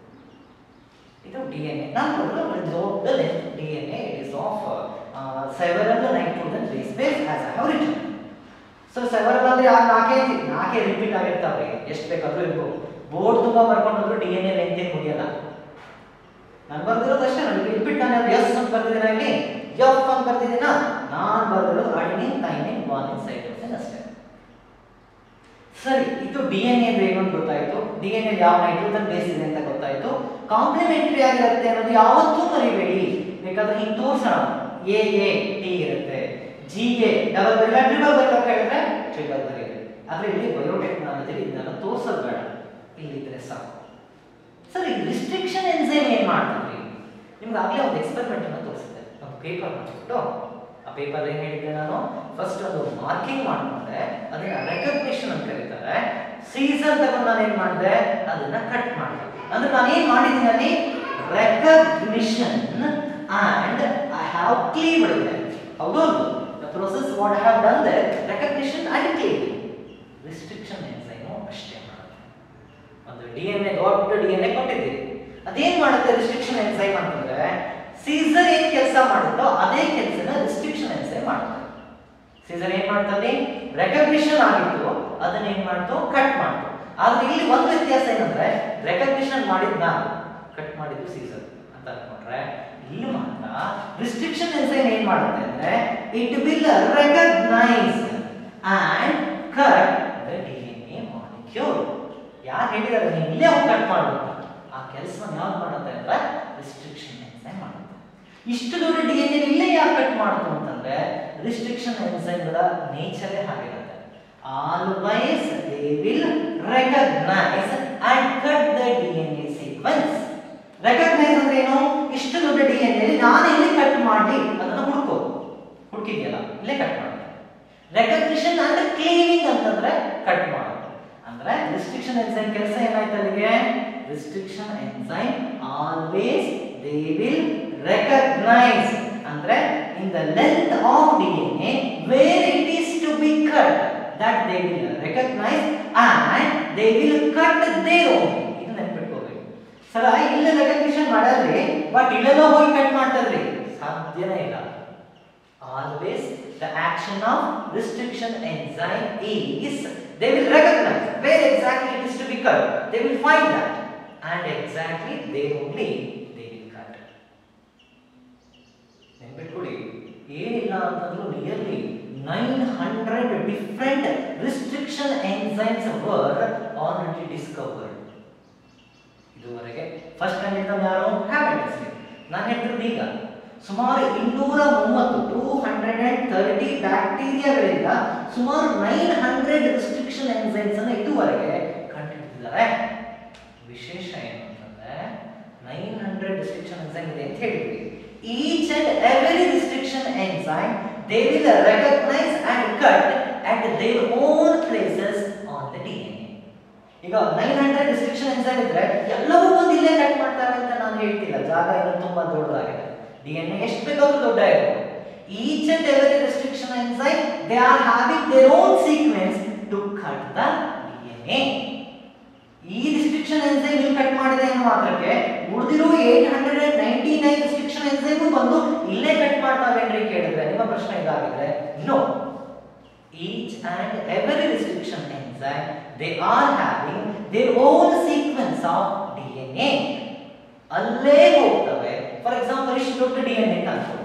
ಇದು ಡಿ ಎನ್ ಎ ನಾನು ಮೊದಲು ದೊಡ್ಡ D N A it is of several nitrogen base base as I have written so several ಅಂದ್ರೆ ಆ ನಾಲ್ಕೇ ನಾಲ್ಕೇ ರಿಪೀಟ್ ಆಗಿರ್ತಾವೆ ಎಷ್ಟು ಬೇಕಾದ್ರೂ ಇರ್ಬೋದು ಬೋರ್ಡ್ ತುಂಬಾ ಬರ್ಕೊಂಡ್ರು ಡಿ ಎನ್ ಎ ಲೆಂತ್ ಏನು ಮುಗಿಯಲ್ಲ ನಾನು ಬರ್ದಿರೋದು ಅಷ್ಟೇ ನನಗೆ ರಿಪೀಟ್ ನಾನು ಎಸ್ ಅಂತ ಬರ್ದಿದ್ದೀನ ಇಲ್ಲಿ ಎಫ್ ಅಂತ ಬರ್ದಿದ್ದೀನ ನಾನು ಬರ್ದಿರೋದು ಅಡಿನಿನ್ ಥೈಮಿನ್ ಗ್ವಾನಿನ್ ಸೈಟೋಸಿನ್ ಅಷ್ಟೇ ಸರಿ ಇದು ಡಿ ಎನ್ ಎ ಏನು ಅಂತ ಗೊತ್ತಾಯ್ತು ಡಿ ಎನ್ ಎ ಯಾವ ನೈಟ್ರೋಜನ್ ಬೇಸ್ ಇದೆ ಅಂತ ಗೊತ್ತಾಯ್ತು ಕಾಂಪ್ಲಿಮೆಂಟರಿ ಆಗಿರುತ್ತೆ ಅನ್ನೋದು ಯಾವತ್ತೂ ಮರಿಬೇಡಿ ಬೇಕಾದ್ರೆ ಹಿಂಗೆ ತೋರ್ಸೋಣ ಎ ಎ ಟಿ ಇರುತ್ತೆ ಜಿ ಎ ಡಬಲ್ ಬರಲ್ಲ ಟ್ರಿಬಲ್ ಬರಲ್ಲ ಹೇಳಿದ್ರೆ ಟ್ರಿಬಲ್ ಬರೀರಿ ಆದ್ರೆ ಇಲ್ಲಿ ಬಯೋಟೆಕ್ನಾಲಜಿ ಇದನ್ನೆಲ್ಲ ತೋರ್ಸೋದು ಬೇಡ ಇಲ್ಲಿದ್ರೆ ಸಾಕು ಸರ್ ಈ ರಿಸ್ಟ್ರಿಕ್ಷನ್ ಎನ್ಸೈಮ್ ಏನ್ ಮಾಡ್ತಿದ್ರಿ ನಿಮ್ಗೆ ಆಗಲೇ ಒಂದು ಎಕ್ಸ್ಪೆರಿಮೆಂಟ್ ಅನ್ನು ತೋರಿಸಿದ್ದೆ ಒಂದು ಪೇಪರ್ ಮಾಡಿಬಿಟ್ಟು ಆ ಪೇಪರ್ ಏನ್ ಹೇಳಿದ್ದೆ ನಾನು ಫಸ್ಟ್ ಒಂದು ಮಾರ್ಕಿಂಗ್ ಮಾಡ್ಕೊಂಡೆ ಅದನ್ನ ರೆಕಗ್ನಿಷನ್ ಅಂತ ಕರೀತಾರೆ ಸೀಸನ್ ತಗೊಂಡು ನಾನು ಏನ್ ಮಾಡಿದೆ ಅದನ್ನ ಕಟ್ ಮಾಡಿದೆ ಅಂದ್ರೆ ನಾನು ಏನ್ ಮಾಡಿದ್ದೀನಿ ಅಲ್ಲಿ recognition and I have cleaved ಇದೆ ಹೌದು process what I have done there recognition and cleaving restriction enzyme ಅಷ್ಟೇ ಮಾಡುತ್ತೆ ಒಂದು ಡಿ ಎನ್ ಎ ದೊಡ್ಡ ಡಿ ಎನ್ ಎ ಕೊಟ್ಟಿದ್ದೀವಿ ಅದೇನ್ ಮಾಡುತ್ತೆ ರಿಸ್ಟ್ರಿಕ್ಷನ್ ಎನ್ಸೈಮ್ ಅಂತಂದ್ರೆ ಸೀಸರ್ ಏನ್ ಕೆಲಸ ಮಾಡುತ್ತೋ ಅದೇ ಕೆಲಸನ ರಿಸ್ಟ್ರಿಕ್ಷನ್ ಎನ್ಸೈಮ್ ಮಾಡುತ್ತೆ ಸೀಸರ್ ಏನ್ ಮಾಡ್ತದೆ ರೆಕಗ್ನಿಷನ್ ಆಗಿತ್ತು ಅದನ್ನ ಏನ್ ಮಾಡ್ತು ಕಟ್ ಮಾಡ್ತು ಆದ್ರೆ ಇಲ್ಲಿ ಒಂದು ವ್ಯತ್ಯಾಸ ಏನಂದ್ರೆ ರೆಕಗ್ನಿಷನ್ ಮಾಡಿದ್ ನಾನು ಕಟ್ ಮಾಡಿದ್ದು ಸೀಸರ್ ಅಂತ ಅನ್ಕೊಂಡ್ರೆ ಇಲ್ಲಿ ಮಾತ್ರ ರಿಸ್ಟ್ರಿಕ್ಷನ್ ಎನ್ಸೈಮ್ ಏನ್ ಮಾಡುತ್ತೆ ಅಂದ್ರೆ it will recognise and cut the D N A molecule ಯಾರು ಹೇಳಿದಾರೆ ನೀವು ಇಲ್ಲೇ ಹೋಗಿ ಕಟ್ ಮಾಡು ಅಂತ ಆ ಕೆಲಸವನ್ನು ಯಾವ್ದು ಮಾಡುತ್ತೆ ಅಂದ್ರೆ ರಿಸ್ಟ್ರಿಕ್ಷನ್ ಎನ್ಸೈಮ್ ಮಾಡುತ್ತೆ ಇಷ್ಟು ದೊಡ್ಡ ಡಿ ಎನ್ ಎ ಇಲ್ಲೇ ಯಾಕೆ ಕಟ್ ಮಾಡ್ತು ಅಂತಂದ್ರೆ ರಿಸ್ಟ್ರಿಕ್ಷನ್ ಎನ್ಸೈಮ್ಗಳ ನೇಚರೇ ಹಾಗಿರುತ್ತೆ always they will recognise and cut the D N A sequence recognise ಅಂದ್ರೆ ಏನು ಇಷ್ಟು ದೊಡ್ಡ ಡಿ ಎನ್ ಎ ನಾನು ಇಲ್ಲಿ ಕಟ್ ಮಾಡಿ ಅದನ್ನು ಹುಡುಕೋ ಹುಡುಕಿದ್ಯಲ್ಲ ಇಲ್ಲೇ ಕಟ್ ಮಾಡಿ ರೆಕಗ್ನಿಷನ್ ಅಂಡ್ ಕ್ಲೀನಿಂಗ್ ಅಂತಂದ್ರೆ ಕಟ್ ಮಾಡೋದು ಅಂದ್ರೆ ರಿಸ್ಟ್ರಿಕ್ಷನ್ ಎನ್ಸೈಮ್ ಕೆಲಸ ಏನಾಯ್ತು ಅಲ್ಲಿಗೆ restriction enzyme always they will recognise ಅಂದ್ರೆ in the length of DNA where it is to be cut that they will recognise and they will cut their own ಇದು ನೆನ್ಪಿಟ್ಕೋಬೇಕು ಸರ ಇಲ್ಲ ರೆಕಗ್ನಿಷನ್ ಮಾಡಲ್ರಿ ಬಟ್ ಇಲ್ಲೆಲ್ಲ ಹೋಗಿ ಕಟ್ ಮಾಡ್ತದ್ರಿ ಸಾಧ್ಯನೇ ಇಲ್ಲ always the action of restriction enzyme is they will recognize where exactly it is to be cut they will find that and exactly there only they will cut ನೆನ್ಪಿಟ್ಕೊಳ್ಳಿ ಏನಿಲ್ಲ ಅಂತಂದ್ರೂ nearly nine hundred different restriction enzymes were already discovered ಇದುವರೆಗೆ ಫಸ್ಟ್ ಕಂಡಿದ್ದ ಯಾರು ಹ್ಯಾಬಿಟಸ್ ನಾನು ಹೇಳ್ತಿರೋದು ಈಗ ಸುಮಾರು ಇನ್ನೂರ ಮೂವತ್ತು ಟೂ ಹಂಡ್ರೆಡ್ ಅಂಡ್ ತರ್ಟಿ ಬ್ಯಾಕ್ಟೀರಿಯಾಗಳಿಂದ ಸುಮಾರು ನೈನ್ ಹಂಡ್ರೆಡ್ ರಿಸ್ಟ್ರಿಕ್ಷನ್ ಎನ್ಸೈಮ್ಸ್ ಅನ್ನು ಇದುವರೆಗೆ ಕಂಡುಹಿಡಿದಿದ್ದಾರೆ ವಿಶೇಷ ಏನು ಅಂತಂದ್ರೆ ನೈನ್ ಹಂಡ್ರೆಡ್ ರಿಸ್ಟ್ರಿಕ್ಷನ್ ಎನ್ಸೈಮ್ ಇದೆ ಅಂತ ಹೇಳಿದ್ವಿ each and every restriction enzyme they will recognise and cut at their own places on the D N A ಈಗ ನೈನ್ ಹಂಡ್ರೆಡ್ ರಿಸ್ಟ್ರಿಕ್ಷನ್ ಎನ್ಸೈಮ್ ಇದ್ರೆ ಎಲ್ಲವೂ ಬಂದು ಇಲ್ಲೇ ಕಟ್ ಮಾಡ್ತಾರೆ ಅಂತ ನಾನು ಹೇಳ್ತಿಲ್ಲ ಜಾಗ ಇನ್ನು ತುಂಬಾ ದೊಡ್ಡದಾಗಿದೆ ಡಿ ಎನ್ ಎ ಎಷ್ಟು ಬೇಕಾದ್ರೂ ದೊಡ್ಡ ಇರ್ಬೋದು each and every restriction enzyme they are having their own sequence to cut the D N A ಈ ರಿಸ್ಟ್ರಿಕ್ಷನ್ ಎನ್ಸೈಮ್ ಇಲ್ಲಿ ಕಟ್ ಮಾಡಿದೆ ಅನ್ನೋ ಮಾತ್ರಕ್ಕೆ ಉಳಿದಿರೋ eight hundred and ninety nine restriction enzyme ಬಂದು ಇಲ್ಲೇ ಕಟ್ ಮಾಡ್ತಾವೇನ್ರಿ ಕೇಳಿದ್ರೆ ನಿಮ್ಮ ಪ್ರಶ್ನೆ ಇದಾಗಿದ್ರೆ no each and every restriction enzyme they are having their own sequence of DNA ಅಲ್ಲೇ ಹೋಗ್ತವೆ ಫಾರ್ ಎಕ್ಸಾಂಪಲ್ ಇಷ್ಟು ದೊಡ್ಡ ಡಿ ಎನ್ ಎ ಅನ್ಕೊಳ್ಳಿ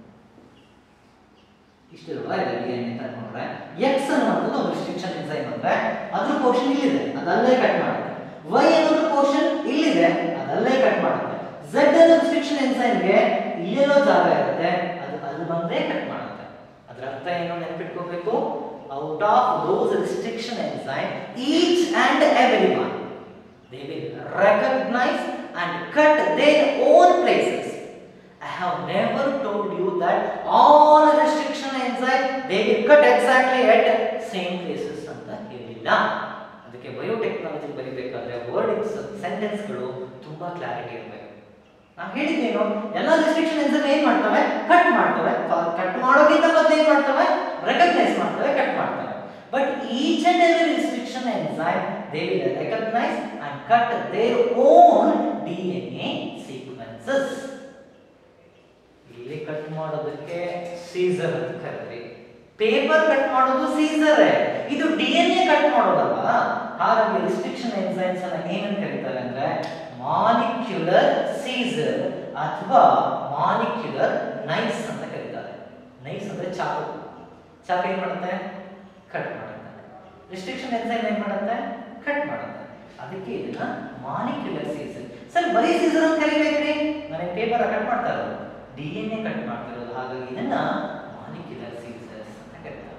ಇಷ್ಟು ದೊಡ್ಡ ಇದೆ ಡಿ ಎನ್ ಎ ಅನ್ಕೊಂಡ್ರೆ ಎಕ್ಸ್ ಅನ್ನುವಂಥದ್ದು ಒಂದು ರಿಸ್ಟ್ರಿಕ್ಷನ್ ಎನ್ಸೈಮ್ ಅಂದ್ರೆ ಅದ್ರ ಪೋರ್ಷನ್ ಇಲ್ಲಿದೆ ಅದಲ್ಲೇ ಕಟ್ ಮಾಡುತ್ತೆ ವೈ ಅನ್ನೋದ್ರ ಪೋರ್ಷನ್ ಇಲ್ಲಿದೆ ಅದಲ್ಲೇ ಕಟ್ ಮಾಡುತ್ತೆ ಝೆಡ್ ಅನ್ನೋ ರಿಸ್ಟ್ರಿಕ್ಷನ್ ಎನ್ಸೈಮ್ಗೆ ಇಲ್ಲೆಲ್ಲೋ ಜಾಗ ಇರುತ್ತೆ ಅದು ಅಲ್ಲಿ ಬಂದೇ ಕಟ್ ಮಾಡುತ್ತೆ ಅದರ ಅರ್ಥ ಏನು ನೆನಪಿಟ್ಕೋಬೇಕು out of those restriction enzyme each and every one they will recognize and cut their own places. I have never told you that all restriction enzyme they will cut exactly at same places ಅಂತ ಹೇಳಿಲ್ಲ ಅದಕ್ಕೆ ಬಯೋಟೆಕ್ನಾಲಜಿ ಬರಿಬೇಕಾದ್ರೆ ವರ್ಡಿಂಗ್ಸ್ ಸೆಂಟೆನ್ಸ್ಗಳು ತುಂಬಾ ಕ್ಲಾರಿಟಿ ಇರಬೇಕು ನಾನು ಹೇಳಿದ್ದೇನು ಎಲ್ಲ ರಿಸ್ಟ್ರಿಕ್ಷನ್ ಎನ್ಸೈಮ್ ಏನ್ ಮಾಡ್ತವೆ ಕಟ್ ಮಾಡ್ತವೆ ಕಟ್ ಮಾಡೋಕ್ಕಿಂತ ಮೊದಲು ಏನ್ ಮಾಡ್ತವೆ ರೆಕಗ್ನೈಸ್ ಮಾಡ್ತವೆ ಕಟ್ ಮಾಡ್ತವೆ but each and every restriction enzyme they will recognise and cut their own D N A sequences ಇಲ್ಲಿ ಕಟ್ ಮಾಡೋದಕ್ಕೆ ಸೀಸರ್ ಅಂತ ಕರೆದ್ರಿ ಪೇಪರ್ ಕಟ್ ಮಾಡೋದು ಸೀಸರ್ ಇದು ಡಿ ಎನ್ ಎ ಕಟ್ ಮಾಡೋದಲ್ವಾ ಹಾಗಾಗಿ ರಿಸ್ಟ್ರಿಕ್ಷನ್ ಎನ್ಸೈಮ್ಸ್ ಅನ್ನ ಏನಂತ ಕರೀತಾರೆ ಅಂದ್ರೆ ಮಾಲಿಕ್ಯುಲರ್ ಸೀಸರ್ ಅಥವಾ ಮಾಲಿಕ್ಯುಲರ್ ನೈಸ್ ಅಂತ ಕರೀತಾರೆ ನೈಸ್ ಅಂದ್ರೆ ಚಾಕು ಚಾಕು ಏನ್ ಮಾಡುತ್ತೆ ಕಟ್ ಮಾಡುತ್ತೆ ರಿಸ್ಟ್ರಿಕ್ಷನ್ ಎನ್ಸೈಮ್ ಏನ್ ಮಾಡುತ್ತೆ ಕಟ್ ಮಾಡುತ್ತೆ ಅದಕ್ಕೆ ಇದನ್ನ ಮಾಲಿಕ್ಯುಲರ್ ಸೀಸರ್ ಸರ್ ಬರೀ ಸೀಸರ್ ಅಂತ ಕರಿಬೇಕ್ರಿ ನನಗೆ ಪೇಪರ್ ಕಟ್ ಮಾಡ್ತಾ ಇರೋದು ಡಿ ಎನ್ ಎ ಕಟ್ ಮಾಡ್ತಿರೋದು ಹಾಗಾಗಿ ಇದನ್ನ ಮಾಲಿಕ್ಯುಲರ್ ಸೀಸರ್ಸ್ ಅಂತ ಕರೀತಾರೆ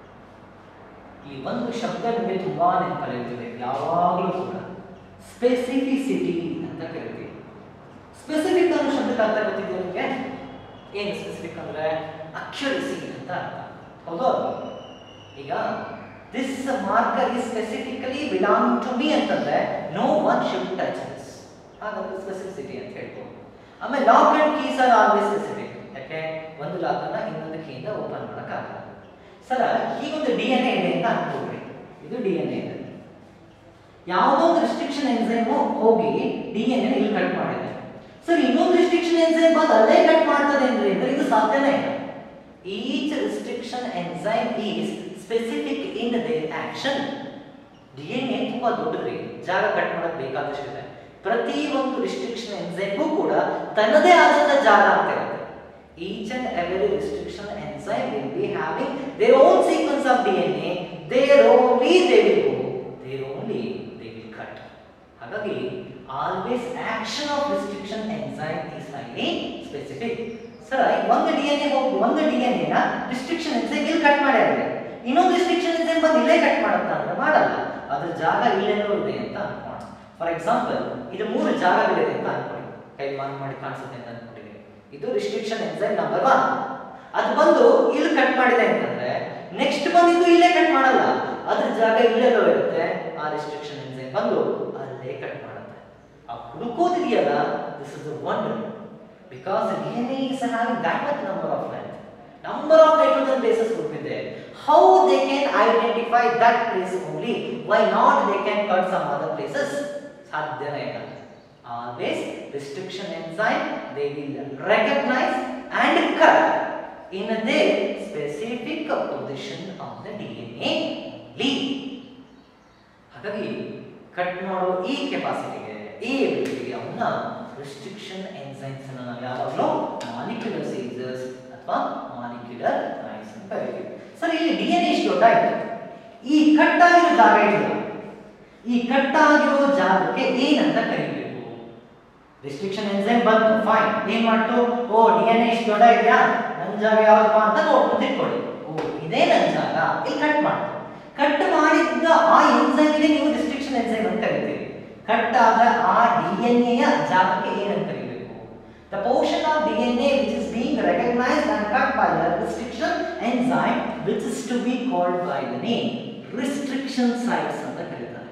ಈ ಒಂದು ಶಬ್ದ ನಿಮಗೆ ತುಂಬಾ ನೆನಪಲ್ಲಿರ್ತದೆ ಯಾವಾಗಲೂ ಕೂಡ ಸ್ಪೆಸಿಫಿಸಿಟಿ ಅಂತ ಕರಿತೀವಿ ಸ್ಪೆಸಿಫಿಕ್ ಅನ್ನೋ ಶಬ್ದಕ್ಕೆ ಅರ್ಥ ಗೊತ್ತಿದೆ ನಿಮಗೆ ಏನು ಸ್ಪೆಸಿಫಿಕ್ ಅಂದ್ರೆ ಅಕ್ಯುರಸಿ ಅಂತ ಅರ್ಥ ಹೌದು ಈಗ this marker is specifically belong to me ಅಂತಂದ್ರೆ no one should touch this ಹಾಗಾದ್ರೆ ಸ್ಪೆಸಿಫಿಸಿಟಿ ಅಂತ ಹೇಳ್ಬೋದು ಆಮೇಲೆ lock and keys are always specific ಯಾಕೆ ಒಂದು ಒಂದು ಲಾಕನ್ನ ಇನ್ನೊಂದು ಕೀಯಿಂದ ಓಪನ್ ಮಾಡೋಕ್ಕಾಗಲ್ಲ ಸರ ಹೀಗೊಂದು ಡಿ ಎನ್ ಎ ಇದೆ ಅಂತ ಅನ್ಕೊಳ್ರಿ ಇದು ಡಿ ಎನ್ ಎ ಇದೆ ಯಾವುದೋ ಒಂದು ರಿಸ್ಟ್ರಿಕ್ಷನ್ ಎನ್ಸೈಮ್ ಹೋಗಿ ಡಿ ಎನ್ ಎ ಇಲ್ಲಿ ಕಟ್ ಮಾಡಿದೆ ಸರ್ ಇನ್ನೊಂದು ರಿಸ್ಟ್ರಿಕ್ಷನ್ ಎನ್ಸೈಮ್ ಬಂದು ಅಲ್ಲೇ ಕಟ್ ಮಾಡ್ತದೆ ಅಂದ್ರೆ ಅಂದ್ರೆ ಇದು ಸಾಧ್ಯನೇ ಇಲ್ಲ each restriction enzyme is specific in their action D N A ತುಂಬಾ ದೊಡ್ಡದ್ರಿ ಜಾಗ ಕಟ್ ಮಾಡಕ್ ಬೇಕಾದಷ್ಟಿದೆ ಪ್ರತಿ ಒಂದು ರಿಸ್ಟ್ರಿಕ್ಷನ್ ಎನ್ಸೈಮ್ಗೂ ಕೂಡ ತನ್ನದೇ ಆದಂತ ಜಾಗ ಅಂತ ಇರುತ್ತೆ each and every restriction enzyme will be having their own sequence of D N A there only they will go there only they will cut ಹಾಗಾಗಿ always action of restriction enzyme is highly specific sir ಒಂದು ಡಿ ಎನ್ ಎ ಹೋಗಿ ಒಂದು ಡಿ ಎನ್ ಎನ ರಿಸ್ಟ್ರಿಕ್ಷನ್ ಎನ್ಸೈಮ್ ಇಲ್ಲಿ ಕಟ್ ಮಾಡ್ಯಾದ್ರೆ ಇನ್ನೊಂದು ರಿಸ್ಟ್ರಿಕ್ಷನ್ ಎನ್ಸೈಮ್ ಬಂದು ಇಲ್ಲೇ ಕಟ್ ಮಾಡುತ್ತಾ ಅಂದ್ರೆ ಮಾಡಲ್ಲ ಅದ್ರ ಜಾಗ ಇಲ್ಲೆಲ್ಲೋ ಇದೆ ಅಂತ ಅನ್ಕೋಣ ಫಾರ್ ಎಕ್ಸಾಂಪಲ್ ಇದು ಮೂರು ಜಾಗಗಳಿದೆ ಅಂತ ಅನ್ಕೊಳ್ಳಿ ಕೈ ಮಾನ್ ಮಾಡಿ ಕಾಣಿಸುತ್ತೆ ಅಂತ ಅನ್ಕೊಂಡಿದ್ದೀವಿ ಇದು ರಿಸ್ಟ್ರಿಕ್ಷನ್ ಎನ್ಸೈಮ್ ನಂಬರ್ ಒನ್ ಅದು ಬಂದು ಇಲ್ಲಿ ಕಟ್ ಮಾಡಿದೆ ಅಂತಂದ್ರೆ ನೆಕ್ಸ್ಟ್ ಬಂದಿದ್ದು ಇಲ್ಲೇ ಕಟ್ ಮಾಡಲ್ಲ ಅದ್ರ ಜಾಗ ಇಲ್ಲೆಲ್ಲೋ ಇರುತ್ತೆ ಆ ರಿಸ್ಟ್ರಿಕ್ಷನ್ ಎನ್ಸೈಮ್ ಬಂದು ಅಲ್ಲೇ ಕಟ್ ಮಾಡುತ್ತೆ ಆ ಹುಡುಕೋದಿದೆಯಲ್ಲ this is wonder because D N A is having that much number of length number of nitrogen bases would be there. How they can identify that place only? Why not they can cut some other places? ಸಾಧ್ಯನೇ ಇಲ್ಲ always restriction enzyme they will recognise and cut in the specific position of the D N A ಲೀ ಹಾಗಾಗಿ ಕಟ್ ಮಾಡೋ ಈ ಕೆಪಾಸಿಟಿಗೆ ಈ ಎಬಿಲಿಟಿಗೆ ಅವನ್ನ ರಿಸ್ಟ್ರಿಕ್ಷನ್ ಎನ್ಸೈಮ್ಸ್ ಅನ್ನ ನಾವು ಯಾವಾಗಲೂ ಮಾಲಿಕ್ಯುಲರ್ ಸೀಸರ್ಸ್ ಅಥವಾ ಮಾಲಿಕ್ಯುಲರ್ ನೈಸ್ ಅಂತ ಕರಿತೀವಿ ಸರ್ ಇಲ್ಲಿ ಡಿ ಎನ್ ಎ ಇಷ್ಟು ದೊಡ್ಡ ಆಯ್ತು ಈ ಕಟ್ ಆಗಿರೋ ಜಾಗ ಇದೆಯಲ್ಲ ಈ ಕಟ್ ಆಗಿರೋ ಜಾಗಕ್ಕೆ ಏನಂತ ಕರಿಬೇಕು ರಿಸ್ಟ್ರಿಕ್ಷನ್ ಎನ್ಸೈಮ್ ಬಂತು ಫೈನ್ ಏನ್ ಮಾಡ್ತು ಓ ಡಿ ಎನ್ ಎ ಇಷ್ಟು ದೊಡ್ಡ ಇದೆಯಾ ನನ್ನ ಜಾಗ ಯಾವ್ದಪ್ಪ ಅಂತ ನೋಡ್ಕೊಂಡು ತಿಳ್ಕೊಳ್ಳಿ ಓ ಇದೇ ನನ್ನ ಜಾಗ ಇಲ್ಲಿ ಕಟ್ ಮಾಡ್ತು ಕಟ್ ಮಾಡಿದ್ದ ಆ ಎನ್ಸೈಮ್ಗೆ ನೀವು ರಿಸ್ಟ್ರಿಕ್ಷನ್ ಎನ್ಸೈಮ್ ಅಂತ ಕರಿತೀರಿ ಕಟ್ ಆದ ಆ ಡಿ ಎನ್ ಎಯ ಜಾಗಕ್ಕೆ ಏನಂತ ಕರಿಬೇಕು The portion of DNA which is being recognized and cut by the restriction enzyme which is to be called by the name restriction sites ಅಂತ ಕರೀತಾರೆ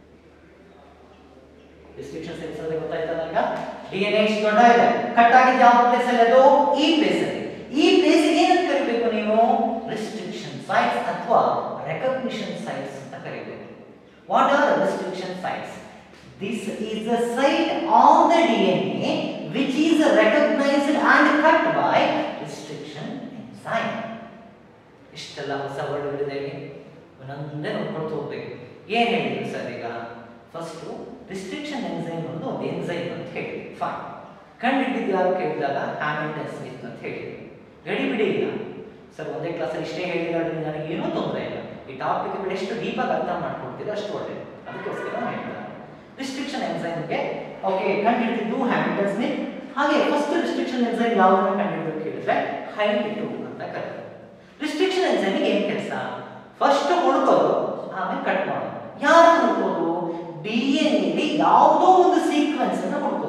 ರಿಸ್ಟ್ರಿಕ್ಷನ್ ಸೈಟ್ಸ್ ಅಂದ್ರೆ ಗೊತ್ತಾಯ್ತಲ್ಲ ಈಗ ಡಿಎನ್ಎ ಇಷ್ಟು ದೊಡ್ಡ ಇದೆ ಕಟ್ ಆಗಿದ್ದು ಯಾವ ಪ್ಲೇಸ್ ಅಲ್ಲಿ ಅದು ಈ ಪ್ಲೇಸ್ ಅಲ್ಲಿ ಈ ಪ್ಲೇಸ್ ಏನಂತ ಕರಿಬೇಕು ನೀವು ರಿಸ್ಟ್ರಿಕ್ಷನ್ ಸೈಟ್ಸ್ ಅಥವಾ ರೆಕಗ್ನಿಷನ್ ಸೈಟ್ಸ್ ಅಂತ ಕರಿಬೇಕು what are restriction sites This is the site on the DNA which is recognized and cut by restriction enzyme. ಇಷ್ಟೆಲ್ಲ ಹೊಸ ವರ್ಡ್ಗಳಿದೆ ಒಂದೊಂದೇ ನೋಡ್ಕೊಳ್ತಾ ಹೋಗ್ಬೇಕು ಏನು ಹೇಳಿದ್ರು ಸರ್ ಈಗ ಫಸ್ಟು ರಿಸ್ಟ್ರಿಕ್ಷನ್ ಎನ್ಸೈಮ್ ಅನ್ನೋದು ಒಂದು ಎನ್ಸೈಮ್ ಅಂತ ಹೇಳಿ ಫೈನ್ ಕಂಡಿಟ್ಟಿದ್ದು ಯಾರು ಕೇಳಿದಾಗ ಹ್ಯಾಮಿಲ್ಟನ್ ಸ್ಮಿತ್ ಅಂತ ಹೇಳಿದ್ರು ಗಡಿ ಬಿಡಿ ಇಲ್ಲ ಸರ್ ಒಂದೇ ಕ್ಲಾಸಲ್ಲಿ ಇಷ್ಟೇ ಹೇಳಿದ್ರೆ ನನಗೆ ಏನೂ ತೊಂದರೆ ಇಲ್ಲ ಈ ಟಾಪಿಕ್ ಬಿಡಿ ಎಷ್ಟು ಡೀಪಾಗಿ ಅರ್ಥ ಮಾಡ್ಕೊಡ್ತೀರಿ ಅಷ್ಟು ಒಳ್ಳೆಯದು ಅದಕ್ಕೋಸ್ಕರ ಹೇಳ್ತಾರೆ ರಿಸ್ಟ್ರಿಕ್ಷನ್ ಎನ್ಸೈಮ್ಗೆ ಓಕೆ ಕಂಡುಹಿಡಿದಿದ್ದು ಹ್ಯಾಮಿಲ್ಟನ್ ಸ್ಮಿತ್ ಹಾಗೆ ಫಸ್ಟ್ ರಿಸ್ಟ್ರಿಕ್ಷನ್ ಎನ್ಸೈಮ್ ಯಾವುದನ್ನ ಕಂಡುಹಿಡಿದು ಕೇಳಿದ್ರೆ ಹೈಟ್ ಟು ಅಂತ ಕರೀತಾರೆ ರಿಸ್ಟ್ರಿಕ್ಷನ್ ಎನ್ಸೈಮಿಗೆ ಏನು ಕೆಲಸ ಫಸ್ಟ್ ಹುಡುಕೋದು ಆಮೇಲೆ ಕಟ್ ಮಾಡೋದು ಯಾರು ಹುಡುಕೋದು ಡಿ ಎನ್ ಎಲ್ಲಿ ಯಾವುದೋ ಒಂದು ಸೀಕ್ವೆನ್ಸ್ ಅನ್ನು ಹುಡುಕೋದು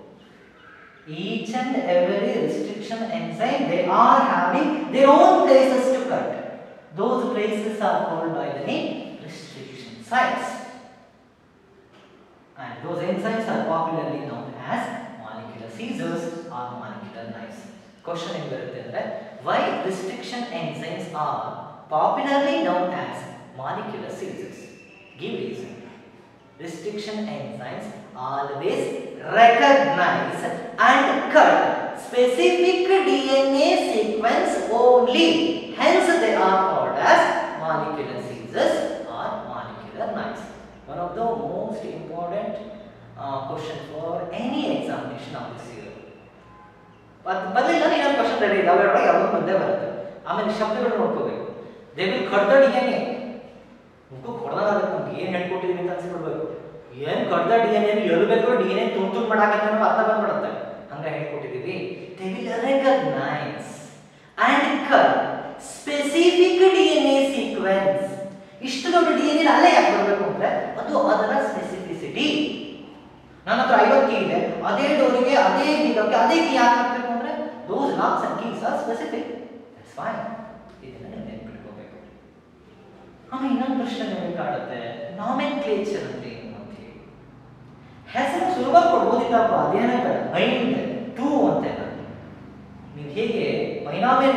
each and every restriction enzyme they are having their own places to cut those places are called by the name restriction sites and those enzymes are popularly known as molecular scissors or molecular knives. Question ಏನು ಬರುತ್ತೆ ಅಂದ್ರೆ why restriction enzymes are popularly known as molecular scissors? Give reason. Restriction enzymes always recognize and cut specific DNA sequence only. Hence they are called as molecular scissors or molecular knives. one of the most important uh, question for any examination of this year. ಅದು ಬರಲಿಲ್ಲ ಇನ್ನೊಂದು ಕ್ವಶನ್ ರೆಡಿ ಇದೆ ಅವೆರಡೊಳಗೆ ಯಾವ್ದೋ ಬಂದೇ ಬರುತ್ತೆ ಆಮೇಲೆ ಶಬ್ದಗಳು ನೋಡ್ಕೋಬೇಕು they will cut the D N A ಮುಖಕ್ಕೆ ಹೊಡೆದಾಗುತ್ತೆ ನಮ್ಗೆ ಏನು ಹೇಳ್ಕೊಟ್ಟಿದೀವಿ ಅಂತ ಅನ್ಸ್ಬಿಡ್ಬೇಕು ಏನು ಕಡ್ದ ಡಿ ಎನ್ ಎನ್ ಎಲ್ಬೇಕು ಡಿ ಎನ್ ಎ ತುಂಡು ತುಂಡು ಮಾಡಾಕತ್ತೆ ಅನ್ನೋ ಅರ್ಥ ಬಂದ್ಬಿಡುತ್ತೆ ಹಂಗ ಹೇಳ್ಕೊಟ್ಟಿದೀವಿ they will recognise and cut specific D N A sequence ಇಷ್ಟು ದೊಡ್ಡ ಡಿ ಎನ್ ಎ ಅಲ್ಲೇ ಯಾಕೆ ಬರಬೇಕು ಅಂದ್ರೆ ಅದು ಅದರ ಸ್ಪೆಸಿಫಿಸಿಟಿ ನನ್ನ ಹತ್ರ ಐವತ್ತು ಕೀ ಇದೆ ಅದೇ ಡೋರಿಗೆ ಅದೇ ಬೀಗಕ್ಕೆ ಅದೇ ಕೀ ಯಾಕೆ ಹಾಕಬೇಕು ಅಂದ್ರೆ those locks and keys are specific that's fine ಇದನ್ನ ನೀವು ನೆನ್ಪಿಟ್ಕೋಬೇಕು ಆಮೇಲೆ ಇನ್ನೊಂದು ಪ್ರಶ್ನೆ ನಿಮಗೆ ಕಾಡುತ್ತೆ ನಾಮೆನ್ ಕ್ಲೇಚರ್ ಅಂದ್ರೆ ಏನು ಅಂತ ಹೇಳಿ ಹೆಸರು ಸುಲಭ ಕೊಡ್ಬೋದಿಲ್ಲಪ್ಪ ಅದೇನೇ ಬೇಡ ಮೈಂಡ್ ಟೂ ಅಂತ ನೀವು ಹೇಗೆ ಬೈನಾಮಿಯಲ್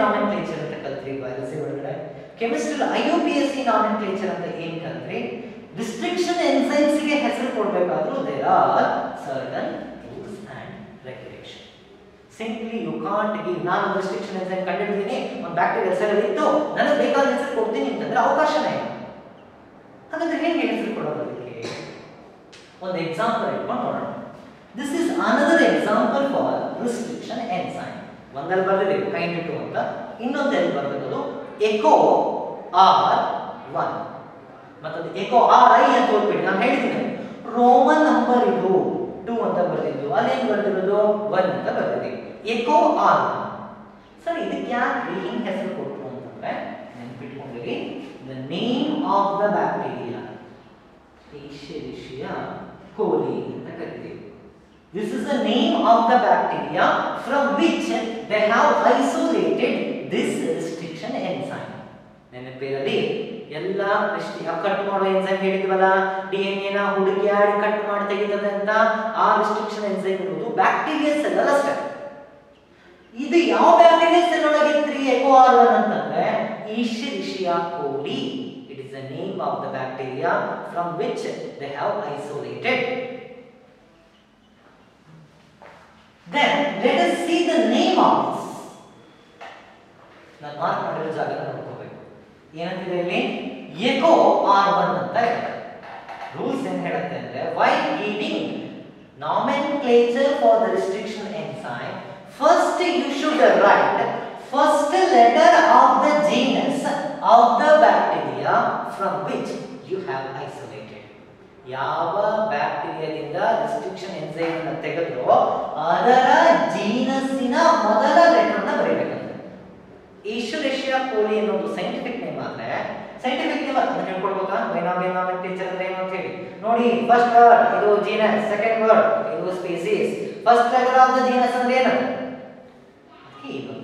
ನಾಮೆನ್ಕ್ಲೇಚರ್ ಅಂತ ಕಲ್ತ್ರಿ ಬಯಾಲಜಿ ಒಳಗಡೆ chemistry I U P S C nomenclature ಅಂತ ಏನ್ ಕಲ್ತ್ರಿ ರಿಸ್ಟ್ರಿಕ್ಷನ್ ಎನ್ಸೈಮ್ಸ್ ಗೆ ಹೆಸರು ಕೊಡಬೇಕಾದ್ರೂ there are certain rules and regulation simply you can't give ನಾನು ಒಂದು ರಿಸ್ಟ್ರಿಕ್ಷನ್ ಎನ್ಸೈಮ್ ಕಂಡಿಡ್ತೀನಿ ಒಂದು ಬ್ಯಾಕ್ಟೀರಿಯಾ ಸೆಲ್ ಇತ್ತು ನನಗೆ ಬೇಕಾದ ಹೆಸರು ಕೊಡ್ತೀನಿ ಅಂತಂದ್ರೆ ಅವಕಾಶನೇ ಇಲ್ಲ ಹಾಗಾದ್ರೆ ಹೇಗೆ ಹೆಸರು ಕೊಡೋದು ಅದಕ್ಕೆ ಒಂದು ಎಕ್ಸಾಂಪಲ್ ಇಟ್ಕೊಂಡು ನೋಡೋಣ this is another example for restriction enzyme ಒಂದಲ್ಲಿ ಬರೆದಿದೆ ಕೈಂಡ್ ಟು ಅಂತ ಇನ್ನೊಂದಲ್ಲಿ ಬರೆದಿರೋದು ಎಕೋ ಆರ್ ಒನ್ ಮತ್ತದು ಎಕೋ ಆರ್ ಐ ಅಂತ ಓದ್ಬಿಡಿ ನಾನು ಹೇಳಿದ್ದೀನಿ ರೋಮನ್ ನಂಬರ್ ಇದು ಟೂ ಅಂತ ಬರೆದಿದ್ದು ಅಲ್ಲೇನು ಬರೆದಿರೋದು ಒನ್ ಅಂತ ಬರೆದಿದೆ ಎಕೋ ಆರ್ ಸರ್ ಇದಕ್ಕೆ ಯಾಕೆ ಹಿಂಗೆ ಹೆಸರು ಕೊಟ್ಟರು ಅಂತಂದ್ರೆ ನೆನ್ಪಿಟ್ಕೊಂಡಿರಿ the name of the bacteria Escherichia coli ಅಂತ ಕರಿತೀವಿ This is the name of the bacteria from which they have isolated this restriction enzyme. ನೆನಪಿರಲಿ ಎಲ್ಲ ಕಟ್ ಮಾಡೋ ಎನ್ಸೈಮ್ ಹೇಳಿದ್ವಲ್ಲ ಡಿ ಎನ್ ಎನ ಹುಡುಕಿಯಾಡಿ ಕಟ್ ಮಾಡಿ ತೆಗಿತದೆ ಅಂತ ಆ ರಿಸ್ಟ್ರಿಕ್ಷನ್ ಎನ್ಸೈಮ್ ಇರುವುದು ಬ್ಯಾಕ್ಟೀರಿಯಾ ಸೆಲ್ ಅಷ್ಟೇ ಇದು ಯಾವ ಬ್ಯಾಕ್ಟೀರಿಯಾ ಸೆಲ್ ಒಳಗಿತ್ರಿ ಎಕೋ ಆರ್ ಒನ್ ಅಂತಂದ್ರೆ Escherichia coli it is the name of the bacteria from which they have isolated then let us see the name of this ನಾನು ಮಾರ್ಕ್ ಮಾಡಿರೋ ಜಾಗ ನೋಡ್ಕೋಬೇಕು ಏನಂತಿದೆ ಇಲ್ಲಿ ಎಕೋ ಆರ್ ಒನ್ ಅಂತ ಇದೆ ರೂಲ್ಸ್ ಏನ್ ಹೇಳುತ್ತೆ ಅಂದ್ರೆ why giving nomenclature for the restriction enzyme first you should write first letter of the genus of the bacteria from which you have isolated ಯಾವ ಬ್ಯಾಕ್ಟೀರಿಯಾದಿಂದ ರಿಸ್ಟ್ರಿಕ್ಷನ್ ಎನ್ಸೈಮ್ ಅನ್ನು ತೆಗೆದ್ರೋ ಅದರ ಜೀನಸ್ಸಿನ ಮೊದಲ ಲೆಟರ್ನ ಬರೀಬೇಕಂತೆ ಈಶ್ವರೇಷಿಯಾ ಕೋಳಿ ಅನ್ನೋದು ಸೈಂಟಿಫಿಕ್ ನೇಮ್ ಆದ್ರೆ ಸೈಂಟಿಫಿಕ್ ನೇಮ್ ಅದನ್ನ ಹೇಳ್ಕೊಡ್ಬೇಕಾ ಬೈನಾಮಿಯಲ್ ನಾಮೆನ್ಕ್ಲೇಚರ್ ಅಂದ್ರೆ ಏನು ಅಂತ ಹೇಳಿ ನೋಡಿ ಫಸ್ಟ್ ವರ್ಡ್ ಇದು ಜೀನಸ್ ಸೆಕೆಂಡ್ ವರ್ಡ್ ಇದು species first letter of the genus ಅಂದ್ರೆ ಏನು ಅದಕ್ಕೆ ಈ ಬಂತು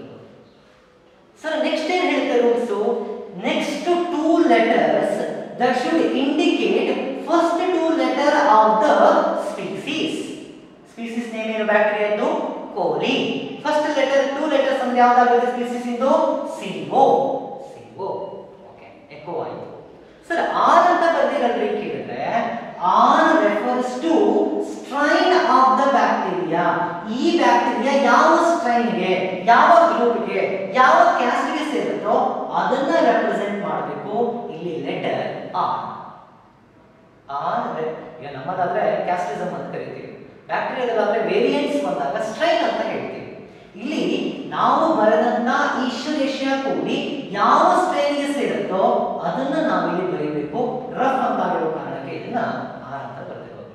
ಸರ್ ನೆಕ್ಸ್ಟ್ ಏನ್ ಹೇಳ್ತಾರೆ rules next two letters that should indicate first two letter of the species species name ಏನು ಬ್ಯಾಕ್ಟೀರಿಯಾ ಇದು coli first letter two letters ಅಂದ್ರೆ ಯಾವ್ದಾಗುತ್ತೆ ಸ್ಪೀಸೀಸ್ ಇಂದು ಸಿಒ ಸಿಒ ಓಕೆ ಎಕೋ ಆಯ್ತು ಸರ್ ಆರ್ ಅಂತ ಬರ್ದಿರಲ್ರಿ ಕೇಳಿದ್ರೆ R refers to strain of the bacteria ಈ ಬ್ಯಾಕ್ಟೀರಿಯಾ ಯಾವ ಸ್ಟ್ರೈನ್ಗೆ ಯಾವ ಗ್ರೂಪ್ಗೆ ಯಾವ ಕ್ಯಾಸ್ಟ್ಗೆ ಸೇರುತ್ತೋ ಅದನ್ನ ರೆಪ್ರೆಸೆಂಟ್ ಮಾಡಬೇಕು ಇಲ್ಲಿ ಲೆಟರ್ ಆರ್ ಆರ್ ಈಗ ನಮ್ಮದಾದ್ರೆ ಕ್ಯಾಸ್ಟಿಸಮ್ ಅಂತ ಕರಿತೀವಿ ಬ್ಯಾಕ್ಟೀರಿಯಾದಲ್ಲಾದ್ರೆ ವೇರಿಯಂಟ್ಸ್ ಬಂದಾಗ ಸ್ಟ್ರೈನ್ ಅಂತ ಹೇಳ್ತೀವಿ ಇಲ್ಲಿ ನಾವು ಬರೆದಂತ ಈಶ್ವರೇಷಿಯಾ ಕೂಡಿ ಯಾವ ಸ್ಟ್ರೈನ್ಗೆ ಸೇರುತ್ತೋ ಅದನ್ನ ನಾವು ಇಲ್ಲಿ ಬರೀಬೇಕು ರಫ್ ಅಂತ ಆಗಿರೋ ಕಾರಣಕ್ಕೆ ಇದನ್ನ ಆರ್ ಅಂತ ಬರ್ತಿರೋದು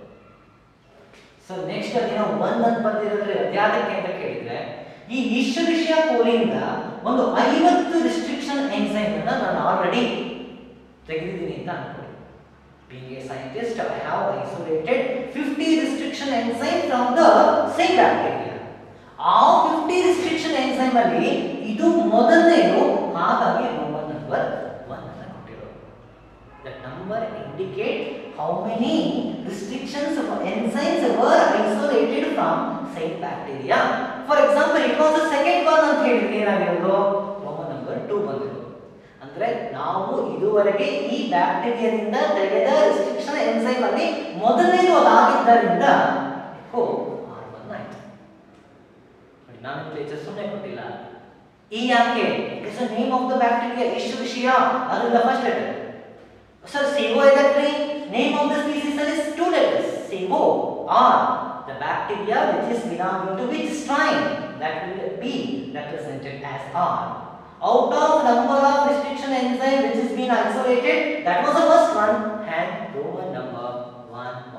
ಸೊ ನೆಕ್ಸ್ಟ್ ಅದೇನೋ ಒಂದ್ ಅಂತ ಬರ್ತಿರೋದ್ರೆ ಅದ್ಯಾದಕ್ಕೆ ಅಂತ ಕೇಳಿದ್ರೆ ಈ ಈಶ್ವರೇಷಿಯಾ ಕೋಲಿಂದ ಒಂದು ಐವತ್ತು ರಿಸ್ಟ್ರಿಕ್ಷನ್ ಎನ್ಸೈಮ್ ಅನ್ನ ನಾನು ಆಲ್ರೆಡಿ ತೆಗೆದಿದ್ದೀನಿ ಅಂತ ಅನ್ಕೊಳ್ಳಿ Being a scientist, I have isolated 50 restriction enzyme from the same bacteria. ಆ 50 restriction enzyme ಅಲ್ಲಿ ಇದು ಮೊದಲನೇದು ಹಾಗಾಗಿ ರೋಮನ್ ನಂಬರ್ 1 ಅನ್ನು ಕೊಟ್ಟಿರೋದು that number indicate how many restrictions of enzymes were isolated from same bacteria for example it was the second one ಅಂತ ಹೇಳಿದ್ರೆ ಏನಾಗಿರೋದು ರೋಮನ್ ನಂಬರ್ 2 ಬಂದಿರೋದು ಅಂದ್ರೆ ನಾವು ಇದುವರೆಗೆ ಈ ಬ್ಯಾಕ್ಟೀರಿಯಾದಿಂದ ತೆಗೆದ ರಿಸ್ಟ್ರಿಕ್ಷನ್ ಎನ್ಸೈಮ್ ಅಲ್ಲಿ ಮೊದಲನೇದು ಅದಾಗಿದ್ದರಿಂದ ಎಕೋ ಆರ್ ಒನ್ ಆಯ್ತು ನೋಡಿ ನಾನು ಪ್ಲೇಚರ್ ಸುಮ್ಮನೆ ಕೊಟ್ಟಿಲ್ಲ ಈ ಯಾಕೆ it's the name of the bacteria ಎಷ್ಟು ವಿಷಯ ಅದರಿಂದ ಫಸ್ಟ್ ಲೆಟರ್ ಸರ್ ಸಿಒ ಇದಕ್ಕೆ ನೇಮ್ ಆಫ್ ದ ಸ್ಪೀಸೀಸ್ ಅಲ್ಲಿ two letters C O R the bacteria which is belonging to which strain that will be represented as R. Out of number of restriction enzyme which has been isolated, that was the first one and Roman number 1